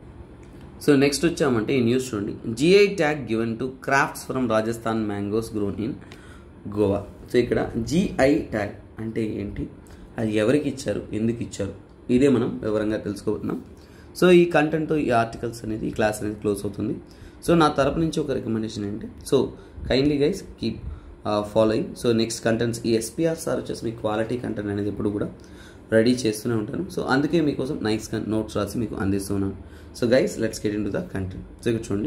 సో నెక్స్ట్ వచ్చామంటే ఈ న్యూస్ చూడండి GI tag given to crafts from Rajasthan mangoes grown in Goa so ఇక్కడ జిఐ ట్యాగ్ అంటే ఏంటి అది ఎవరికి ఇచ్చారు ఎందుకు ఇచ్చారు ఇదే మనం వివరంగా తెలుసుకోబోతున్నాం సో ఈ కంటెంట్తో ఈ ఆర్టికల్స్ అనేది ఈ క్లాస్ అనేది క్లోజ్ అవుతుంది సో నా తరపు నుంచి ఒక రికమెండేషన్ ఏంటి so kindly guys keep following so next contents ఈ ఎస్పీఆర్ సార్ వచ్చేసి మీ క్వాలిటీ కంటెంట్ అనేది ఎప్పుడు కూడా రెడీ చేస్తూనే ఉంటాను సో అందుకే మీకోసం నైస్ నోట్స్ రాసి మీకు అందిస్తున్నాను so guys let's get in to the content so ఇక్కడ చూడండి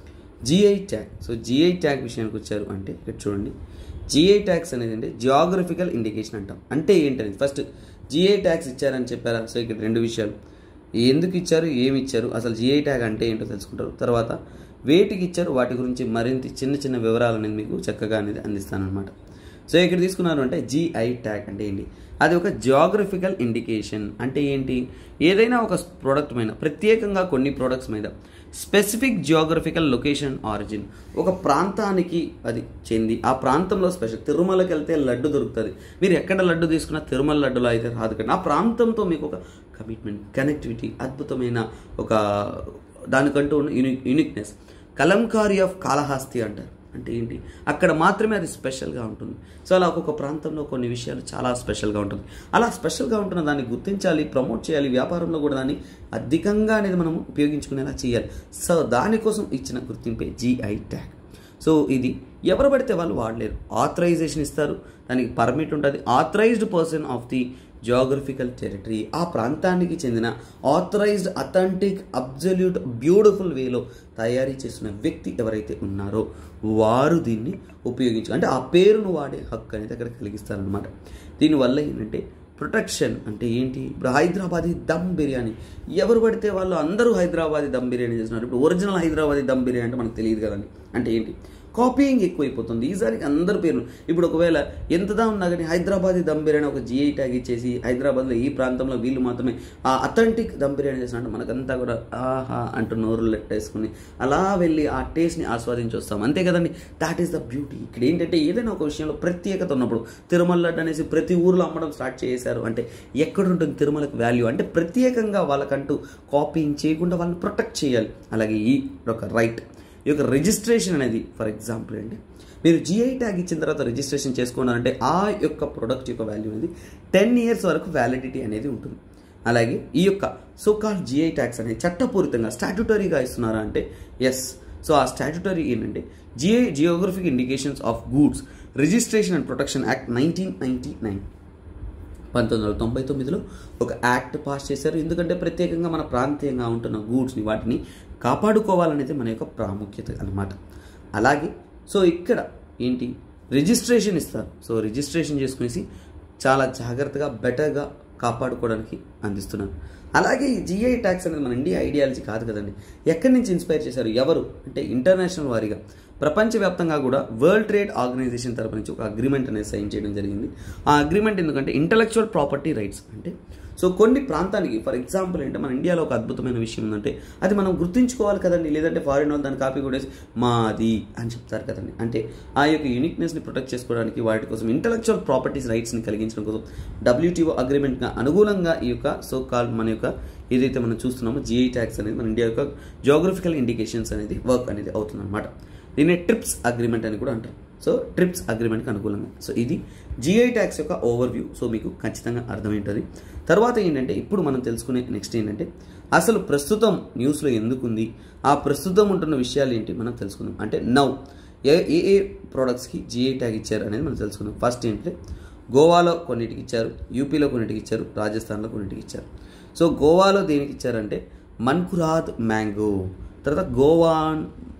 GI tag so GI tag విషయానికి వచ్చారు అంటే ఇక్కడ చూడండి జిఐ ట్యాగ్స్ అనేది అంటే జియోగ్రఫికల్ ఇండికేషన్ అంటాం అంటే ఏంటనేది ఫస్ట్ జిఐ ట్యాగ్స్ ఇచ్చారని చెప్పారా సో ఇక్కడ రెండు విషయాలు ఎందుకు ఇచ్చారు ఏమి ఇచ్చారు అసలు జిఐ ట్యాగ్ అంటే ఏంటో తెలుసుకుంటారు తర్వాత వేటికి ఇచ్చారు వాటి గురించి మరింత చిన్న చిన్న వివరాలు అనేది మీకు చక్కగా అనేది అందిస్తానమాట సో ఇక్కడ తీసుకున్నారు అంటే జిఐ ట్యాగ్ అంటే ఏంటి అది ఒక జియోగ్రఫికల్ ఇండికేషన్ అంటే ఏంటి ఏదైనా ఒక ప్రోడక్ట్ మీద ప్రత్యేకంగా కొన్ని ప్రోడక్ట్స్ మీద స్పెసిఫిక్ జియోగ్రఫికల్ లొకేషన్ ఆరిజిన్ ఒక ప్రాంతానికి అది చెంది ఆ ప్రాంతంలో స్పెషల్ తిరుమలకి వెళ్తే లడ్డు దొరుకుతుంది మీరు ఎక్కడ లడ్డు తీసుకున్నా తిరుమల లడ్డులో అయితే రాదు కానీ ఆ ప్రాంతంతో మీకు ఒక కమిట్మెంట్ కనెక్టివిటీ అద్భుతమైన ఒక దానికంటూ ఉన్న unique uniqueness kalamkari of Kalahasti అంటారు అంటే ఏంటి అక్కడ మాత్రమే అది స్పెషల్గా ఉంటుంది సో అలా ఒక్కొక్క ప్రాంతంలో కొన్ని విషయాలు చాలా స్పెషల్గా ఉంటుంది అలా స్పెషల్గా ఉంటున్న దాన్ని గుర్తించాలి ప్రమోట్ చేయాలి వ్యాపారంలో కూడా దాన్ని అధికంగా అనేది మనం ఉపయోగించుకునేలా చేయాలి సో దానికోసం ఇచ్చిన గుర్తింపే జిఐ ట్యాగ్ సో ఇది ఎవరు పడితే వాళ్ళు వాడలేరు ఆథరైజేషన్ ఇస్తారు దానికి పర్మిట్ ఉంటుంది authorized person of the geographical territory ఆ ప్రాంతానికి చెందిన ఆథరైజ్డ్ అథెంటిక్ అబ్జల్యూట్ బ్యూటిఫుల్ వేలో తయారీ చేస్తున్న వ్యక్తి ఎవరైతే ఉన్నారో వారు దీన్ని ఉపయోగించు అంటే ఆ పేరును వాడే హక్కు అనేది అక్కడ కలిగిస్తారనమాట దీనివల్ల ఏంటంటే ప్రొటెక్షన్ అంటే ఏంటి ఇప్పుడు హైదరాబాదీ దమ్ బిర్యానీ ఎవరు పడితే వాళ్ళు అందరూ హైదరాబాదీ దమ్ బిర్యానీ చేస్తున్నారు ఇప్పుడు ఒరిజినల్ హైదరాబాదీ దమ్ బిర్యానీ అంటే మనకు తెలియదు కదండి అంటే ఏంటి కాపీయింగ్ ఎక్కువైపోతుంది ఈసారికి అందరి పేర్లు ఇప్పుడు ఒకవేళ ఎంతదా ఉన్నా కానీ హైదరాబాదీ దమ్ బిర్యానీ ఒక జిఐ ట్యాగ్ ఇచ్చేసి హైదరాబాద్లో ఈ ప్రాంతంలో వీళ్ళు మాత్రమే ఆ అథెంటిక్ దమ్ బిర్యానీ చేసినట్టు మనకంతా కూడా ఆహా అంటూ నోరు లెట్టేసుకుని అలా వెళ్ళి ఆ టేస్ట్ని ఆస్వాదించి వస్తాం అంతే కదండి దాట్ ఈస్ ద బ్యూటీ ఇక్కడ ఏంటంటే ఏదైనా ఒక విషయంలో ప్రత్యేకత ఉన్నప్పుడు తిరుమల లడ్డు అనేసి ప్రతి ఊర్లో అమ్మడం స్టార్ట్ చేశారు అంటే ఎక్కడ ఉంటుంది తిరుమలకు వాల్యూ అంటే ప్రత్యేకంగా వాళ్ళకంటూ కాపీయింగ్ చేయకుండా వాళ్ళని ప్రొటెక్ట్ చేయాలి అలాగే ఈ ఒక రైట్ ఈ యొక్క రిజిస్ట్రేషన్ అనేది ఫర్ ఎగ్జాంపుల్ అండి మీరు జిఐ ట్యాగ్ ఇచ్చిన తర్వాత రిజిస్ట్రేషన్ చేసుకున్నారంటే ఆ యొక్క ప్రొడక్ట్ యొక్క వాల్యూ అనేది టెన్ ఇయర్స్ వరకు వ్యాలిడిటీ అనేది ఉంటుంది అలాగే ఈ యొక్క సోకాల్ జిఐ ట్యాక్స్ అనేది చట్టపూరితంగా స్టాట్యుటరీగా ఇస్తున్నారా అంటే ఎస్ సో ఆ స్టాట్యుటరీ ఏంటంటే GI geographic indications of goods registration and protection act nineteen ninety nine పంతొమ్మిది వందల తొంభై తొమ్మిదిలో ఒక యాక్ట్ పాస్ చేశారు ఎందుకంటే ప్రత్యేకంగా మన ప్రాంతీయంగా ఉంటున్న గూడ్స్ని వాటిని కాపాడుకోవాలనేది మన యొక్క ప్రాముఖ్యత అన్నమాట అలాగే సో ఇక్కడ ఏంటి రిజిస్ట్రేషన్ ఇస్తారు సో రిజిస్ట్రేషన్ చేసుకునేసి చాలా జాగ్రత్తగా బెటర్గా కాపాడుకోవడానికి అందిస్తున్నారు అలాగే ఈ జిఐ ట్యాక్స్ అనేది మన ఇండియా ఐడియాలజీ కాదు కదండి ఎక్కడి నుంచి ఇన్స్పైర్ చేశారు ఎవరు అంటే ఇంటర్నేషనల్ వారీగా ప్రపంచవ్యాప్తంగా కూడా వరల్డ్ ట్రేడ్ ఆర్గనైజేషన్ తరపు నుంచి ఒక అగ్రిమెంట్ అనేది సైన్ చేయడం జరిగింది ఆ అగ్రిమెంట్ ఎందుకంటే ఇంటలెక్చువల్ ప్రాపర్టీ రైట్స్ అంటే సో కొన్ని ప్రాంతానికి ఫర్ ఎగ్జాంపుల్ అంటే మన ఇండియాలో ఒక అద్భుతమైన విషయం ఉందంటే అది మనం గుర్తుంచుకోవాలి కదండి లేదంటే ఫారిన్ వాళ్ళు దాన్ని కాపీ కొట్టేసి మాది అని చెప్తారు కదండి అంటే ఆ యొక్క యూనిక్నెస్ని ప్రొటెక్ట్ చేసుకోవడానికి వాటి కోసం ఇంటలెక్చువల్ ప్రాపర్టీస్ రైట్స్ని కలిగించడం కోసం డబ్ల్యూటీఓ అగ్రిమెంట్గా అనుగుణంగా ఈ యొక్క సో కాల్ మన యొక్క ఏదైతే మనం చూస్తున్నామో జిఐ ట్యాక్స్ అనేది మన ఇండియా యొక్క జోగ్రఫికల్ ఇండికేషన్స్ అనేది వర్క్ అనేది అవుతుందన్నమాట దీన్ని ట్రిప్స్ అగ్రిమెంట్ అని కూడా అంటారు సో ట్రిప్స్ అగ్రిమెంట్కి అనుకూలంగా సో ఇది జిఐ ట్యాక్స్ యొక్క ఓవర్ వ్యూ సో మీకు ఖచ్చితంగా అర్థమైంటుంది తర్వాత ఏంటంటే ఇప్పుడు మనం తెలుసుకునే నెక్స్ట్ ఏంటంటే అసలు ప్రస్తుతం న్యూస్లో ఎందుకుంది ఆ ప్రస్తుతం ఉంటున్న విషయాలు ఏంటి మనం తెలుసుకుందాం అంటే నౌ ఏ ఏ ఏ ప్రోడక్ట్స్కి జిఐ ట్యాగ్ ఇచ్చారు అనేది మనం తెలుసుకుందాం ఫస్ట్ ఏంటంటే గోవాలో కొన్నిటికి ఇచ్చారు యూపీలో కొన్నిటికి ఇచ్చారు రాజస్థాన్లో కొన్నిటికి ఇచ్చారు సో గోవాలో దేనికి ఇచ్చారంటే మన్కురాద్ మ్యాంగో తర్వాత గోవాన్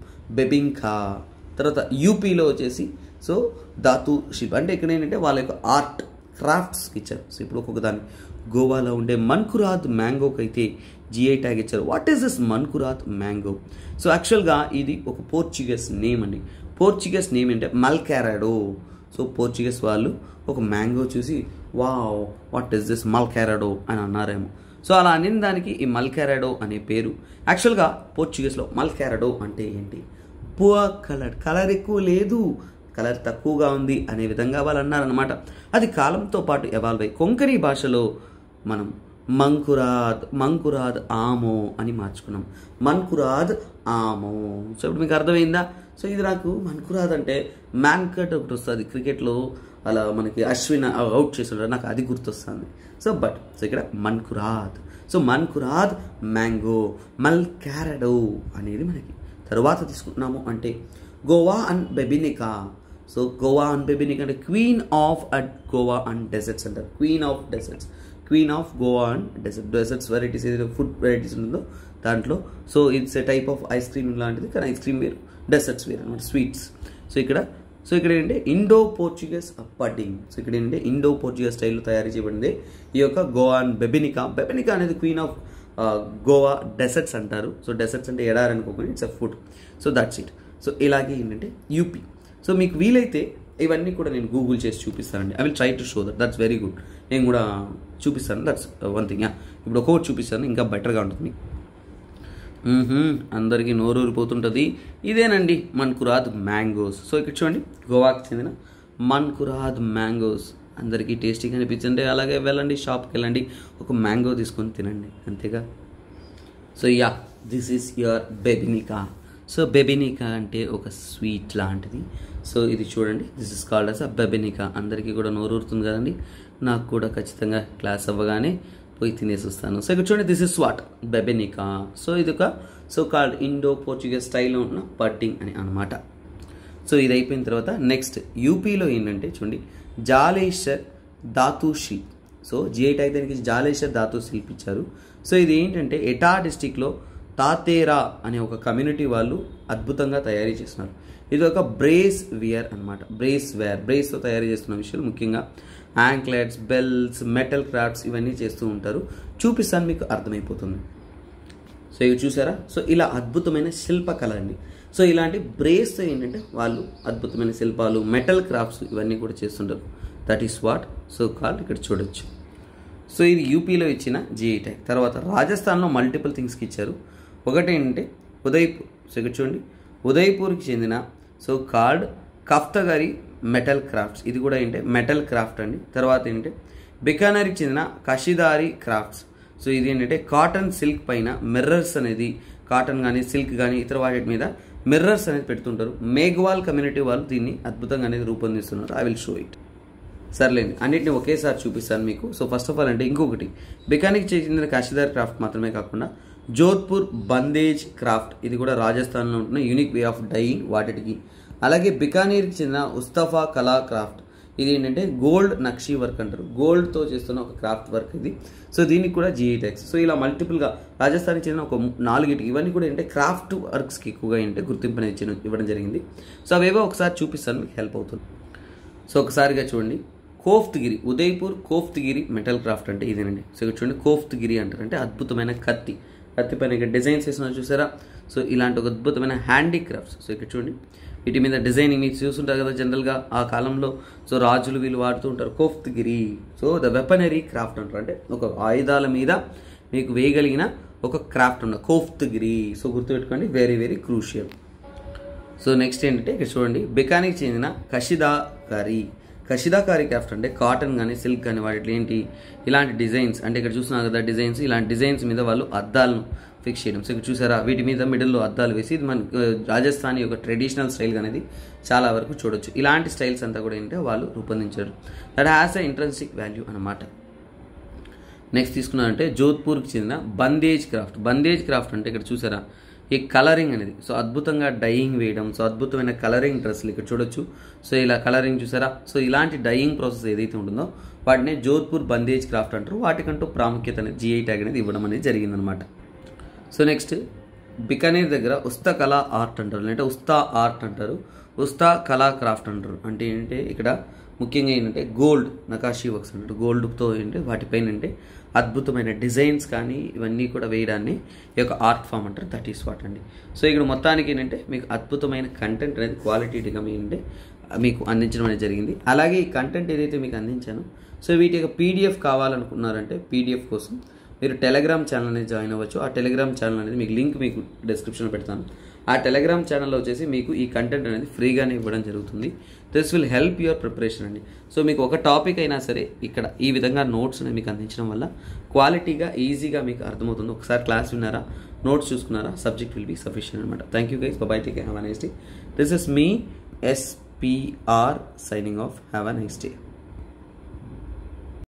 బెబింకా తర్వాత యూపీలో వచ్చేసి సో ధాతు శిల్ప అంటే ఇక్కడ ఏంటంటే వాళ్ళ యొక్క ఆర్ట్ క్రాఫ్ట్స్కి ఇచ్చారు సో ఇప్పుడు ఒక్కొక్క దాన్ని గోవాలో ఉండే మన్కురాద్ మ్యాంగోకి అయితే జిఐ ట్యాగ్ ఇచ్చారు what is this Mankurad mango so యాక్చువల్గా ఇది ఒక పోర్చుగీస్ నేమ్ అండి పోర్చుగీస్ నేమ్ ఏంటంటే మల్కారాడో సో పోర్చుగీస్ వాళ్ళు ఒక మ్యాంగో చూసి wow what is this malcorado అని అన్నారేమో సో అలా అనిన దానికి ఈ మల్కారాడో అనే పేరు యాక్చువల్గా పోర్చుగీస్లో మల్కారాడో అంటే ఏంటి పువర్ కలర్ కలర్ ఎక్కువ లేదు కలర్ తక్కువగా ఉంది అనే విధంగా వాళ్ళు అన్నారనమాట అది కాలంతో పాటు ఎవాల్వ్ అయ్యి కొంకణి భాషలో మనం మంకురాద్ మంకురాద్ ఆమో అని మార్చుకున్నాం మన్కురాద్ ఆమో సో ఇప్పుడు మీకు అర్థమైందా సో ఇది నాకు మన్కురాద్ అంటే మ్యాన్కట్ ఒకటి వస్తుంది క్రికెట్లో అలా మనకి అశ్విన్ అవుట్ చేస్తుంటారు నాకు అది గుర్తొస్తుంది సో బట్ సో ఇక్కడ మన్కురాద్ సో మన్కురాద్ మ్యాంగో మల్ క్యారడో అనేది మనకి తరువాత తీసుకుంటున్నాము అంటే Goa and bebinca so Goa and bebinca అంటే queen of at Goa and desserts అంటారు queen of desserts queen of Goa and dessert desserts varieties ఏదైతే ఫుడ్ వెరైటీస్ ఉందో దాంట్లో so it's a type of ice cream లాంటిది కానీ ఐస్ క్రీమ్ వేరు డెసర్ట్స్ వేరు అనమాట స్వీట్స్ సో ఇక్కడ సో ఇక్కడ ఏంటంటే ఇండో పోర్చుగీస్ పడ్డింగ్ సో ఇక్కడ ఏంటంటే ఇండో పోర్చుగీస్ స్టైల్లో తయారు చేయబడింది ఈ యొక్క గోవా అండ్ బెబెనికా బెబెనికా అనేది క్వీన్ ఆఫ్ గోవా డెసర్ట్స్ అంటారు సో డెసర్ట్స్ అంటే ఎడారి అనుకోకుండా it's a food so that's it so ఇలాగే ఏంటంటే యూపీ సో మీకు వీలైతే ఇవన్నీ కూడా నేను గూగుల్ చేసి చూపిస్తానండి I will try to show that that's very good నేను కూడా చూపిస్తాను దట్స్ వన్ థింగ్ ఇప్పుడు ఒక్కొక్కటి చూపిస్తాను ఇంకా బెటర్గా ఉంటుంది మీకు మ్మ్హ్మ్. అందరికీ నోరూరిపోతుంటుంది ఇదేనండి మన్కురాద్ మ్యాంగోస్ సో ఇక్కడ చూడండి గోవాకి చెందిన మన్కురాద్ మ్యాంగోస్ అందరికీ టేస్టీగా అనిపించండి అలాగే వెళ్ళండి షాప్కి వెళ్ళండి ఒక మ్యాంగో తీసుకొని తినండి అంతేగా so yeah this is your bebinca so bebinca అంటే ఒక స్వీట్ లాంటిది సో ఇది చూడండి this is called as a bebinca అందరికీ కూడా నోరూరుతుంది కదండి నాకు కూడా ఖచ్చితంగా క్లాస్ అవ్వగానే పోయి తినేసి వస్తాను సో ఇక్కడ చూడండి దిస్ ఇస్ వాట్ బెబెనికా సో ఇది ఒక సో కాల్డ్ ఇండో పోర్చుగీస్ స్టైల్లో ఉన్న పట్టింగ్ అని అనమాట సో ఇది అయిపోయిన తర్వాత నెక్స్ట్ యూపీలో ఏంటంటే చూడండి జాలేశ్వర్ ధాతు శిల్ప్ సో జిఐ ట్యాగ్ దానికి జాలేశ్వర్ ధాతు శిల్ప్ ఇచ్చారు సో ఇది ఏంటంటే ఎటా డిస్టిక్లో తాతేరా అనే ఒక కమ్యూనిటీ వాళ్ళు అద్భుతంగా తయారీ చేస్తున్నారు ఇది ఒక బ్రేస్ వియర్ అన్నమాట బ్రేస్ వేర్ బ్రేస్తో తయారు చేస్తున్న విషయాలు ముఖ్యంగా యాంక్లెట్స్ బెల్స్ మెటల్ క్రాఫ్ట్స్ ఇవన్నీ చేస్తూ ఉంటారు చూపిస్తాను మీకు అర్థమైపోతుంది సో ఇవి చూసారా సో ఇలా అద్భుతమైన శిల్పకళ అండి సో ఇలాంటి బ్రేస్తో ఏంటంటే వాళ్ళు అద్భుతమైన శిల్పాలు మెటల్ క్రాఫ్ట్స్ ఇవన్నీ కూడా చేస్తుంటారు that is what so called ఇక్కడ చూడొచ్చు సో ఇది యూపీలో ఇచ్చిన జిఐ ట్యాగ్ తర్వాత రాజస్థాన్లో మల్టిపుల్ థింగ్స్కి ఇచ్చారు ఒకటి ఏంటంటే ఉదయ్పూర్ సో ఇక్కడ చూడండి ఉదయ్పూర్కి చెందిన so called koftgari metal crafts ఇది కూడా ఏంటంటే మెటల్ క్రాఫ్ట్ అండి తర్వాత ఏంటంటే బికానర్కి చెందిన కషిదారి క్రాఫ్ట్స్ సో ఇది ఏంటంటే కాటన్ సిల్క్ పైన మిర్రర్స్ అనేది కాటన్ కానీ సిల్క్ కానీ ఇతర వాటి మీద మిర్రర్స్ అనేది పెడుతుంటారు మేఘవాల్ కమ్యూనిటీ వాళ్ళు దీన్ని అద్భుతంగా అనేది రూపొందిస్తున్నారు ఐ విల్ షో ఇట్ సర్లేండి అన్నిటిని ఒకేసారి చూపిస్తాను మీకు సో ఫస్ట్ ఆఫ్ ఆల్ అంటే ఇంకొకటి బికానికి చెందిన కాశీదార్ క్రాఫ్ట్ మాత్రమే కాకుండా జోధ్పూర్ బందేజ్ క్రాఫ్ట్ ఇది కూడా రాజస్థాన్లో ఉంటున్న యూనిక్ వే ఆఫ్ డైయింగ్ వాటికి అలాగే బికానీర్కి చెందిన ఉస్తఫా కళా క్రాఫ్ట్ ఇది ఏంటంటే గోల్డ్ నక్షీ వర్క్ అంటారు గోల్డ్తో చేస్తున్న ఒక క్రాఫ్ట్ వర్క్ ఇది సో దీనికి కూడా జిఐ ట్యాక్స్ సో ఇలా మల్టిపుల్గా రాజస్థాన్కి చెందిన ఒక నాలుగిటి ఇవన్నీ కూడా ఏంటంటే క్రాఫ్ట్ వర్క్స్కి ఎక్కువగా ఏంటంటే గుర్తింపు అనేది ఇచ్చిన- ఇవ్వడం జరిగింది సో అవేవో ఒకసారి చూపిస్తాను మీకు హెల్ప్ అవుతుంది సో ఒకసారిగా చూడండి కోఫ్త్గిరి ఉదయ్పూర్ కోఫ్త్గిరి మెటల్ క్రాఫ్ట్ అంటే ఇదేనండి సో ఇక్కడ చూడండి కోఫ్త్గిరి అంటారు అంటే అద్భుతమైన కత్తి కత్తి పైన ఇక్కడ డిజైన్స్ వేస్తున్నారు చూసారా సో ఇలాంటి ఒక అద్భుతమైన హ్యాండీక్రాఫ్ట్స్ సో ఇక్కడ చూడండి వీటి మీద డిజైనింగ్ మీకు చూస్తుంటారు కదా జనరల్గా ఆ కాలంలో సో రాజులు వీళ్ళు వాడుతూ ఉంటారు koftgari so the weaponry craft అంటారు అంటే ఒక ఆయుధాల మీద మీకు వేయగలిగిన ఒక క్రాఫ్ట్ ఉన్న కోఫ్త్గిరి సో గుర్తుపెట్టుకోండి very very crucial so next ఏంటంటే ఇక్కడ చూడండి బికానికి చెందిన కషిదాకారి కషిదాకారి క్రాఫ్ట్ అంటే కాటన్ కానీ సిల్క్ కానీ వాటి ఏంటి ఇలాంటి డిజైన్స్ అంటే ఇక్కడ చూస్తున్నారు కదా డిజైన్స్ ఇలాంటి డిజైన్స్ మీద వాళ్ళు అద్దాలను ఫిక్స్ చేయడం సో ఇక్కడ చూసారా వీటి మీద మిడిల్లో అద్దాలు వేసి ఇది మన ఆ, రాజస్థానీ యొక్క ట్రెడిషనల్ స్టైల్ అనేది చాలా వరకు చూడొచ్చు ఇలాంటి స్టైల్స్ అంతా కూడా ఏంటంటే వాళ్ళు రూపొందించారు that has a intrinsic value అనమాట నెక్స్ట్ తీసుకున్నారంటే జోధ్పూర్కి చెందిన బందేజ్ క్రాఫ్ట్ బందేజ్ క్రాఫ్ట్ అంటే ఇక్కడ చూసారా ఈ కలరింగ్ అనేది సో అద్భుతంగా డైయింగ్ వేయడం సో అద్భుతమైన కలరింగ్ డ్రెస్సులు ఇక్కడ చూడొచ్చు సో ఇలా కలరింగ్ చూసారా సో ఇలాంటి డైయింగ్ ప్రాసెస్ ఏదైతే ఉంటుందో వాటిని జోధ్పూర్ బందేజ్ క్రాఫ్ట్ అంటారు వాటికంటూ ప్రాముఖ్యత అనేది జిఐ ట్యాగ్ అనేది ఇవ్వడం అనేది జరిగిందనమాట సో నెక్స్ట్ బికనీర్ దగ్గర ఉస్తా కళా ఆర్ట్ అంటారు అంటే ఉస్తా ఆర్ట్ అంటారు ఉస్తా కళా క్రాఫ్ట్ అంటారు అంటే ఏంటంటే ఇక్కడ ముఖ్యంగా ఏంటంటే గోల్డ్ నకాషీ వర్క్స్ అంటారు గోల్డ్తో ఏంటంటే వాటిపైన అంటే అద్భుతమైన డిజైన్స్ కానీ ఇవన్నీ కూడా వేయడాన్ని ఈ యొక్క ఆర్ట్ ఫామ్ అంటారు దట్ ఈస్ వాట్ అండి సో ఇక్కడ మొత్తానికి ఏంటంటే మీకు అద్భుతమైన కంటెంట్ అనేది క్వాలిటీగా ఏంటంటే మీకు అందించడం అనేది జరిగింది అలాగే ఈ కంటెంట్ ఏదైతే మీకు అందించానో సో వీటి యొక్క పీడిఎఫ్ కావాలనుకున్నారంటే పీడిఎఫ్ కోసం మీరు టెలిగ్రామ్ ఛానల్ అనేది జాయిన్ అవ్వచ్చు ఆ టెలిగ్రామ్ ఛానల్ అనేది మీకు లింక్ మీకు డిస్క్రిప్షన్లో పెడతాను ఆ టెలిగ్రామ్ ఛానల్లో వచ్చేసి మీకు ఈ కంటెంట్ అనేది ఫ్రీగానే ఇవ్వడం జరుగుతుంది this will help your preparation అండి సో మీకు ఒక టాపిక్ అయినా సరే ఇక్కడ ఈ విధంగా నోట్స్ అనేవి మీకు అందించడం వల్ల క్వాలిటీగా ఈజీగా మీకు అర్థమవుతుంది ఒకసారి క్లాస్ విన్నారా నోట్స్ చూసుకున్నారా సబ్జెక్ట్ విల్ బి సఫిషియెంట్ అనమాట thank you guys bye take have a nice day this is me SPR signing off have a nice day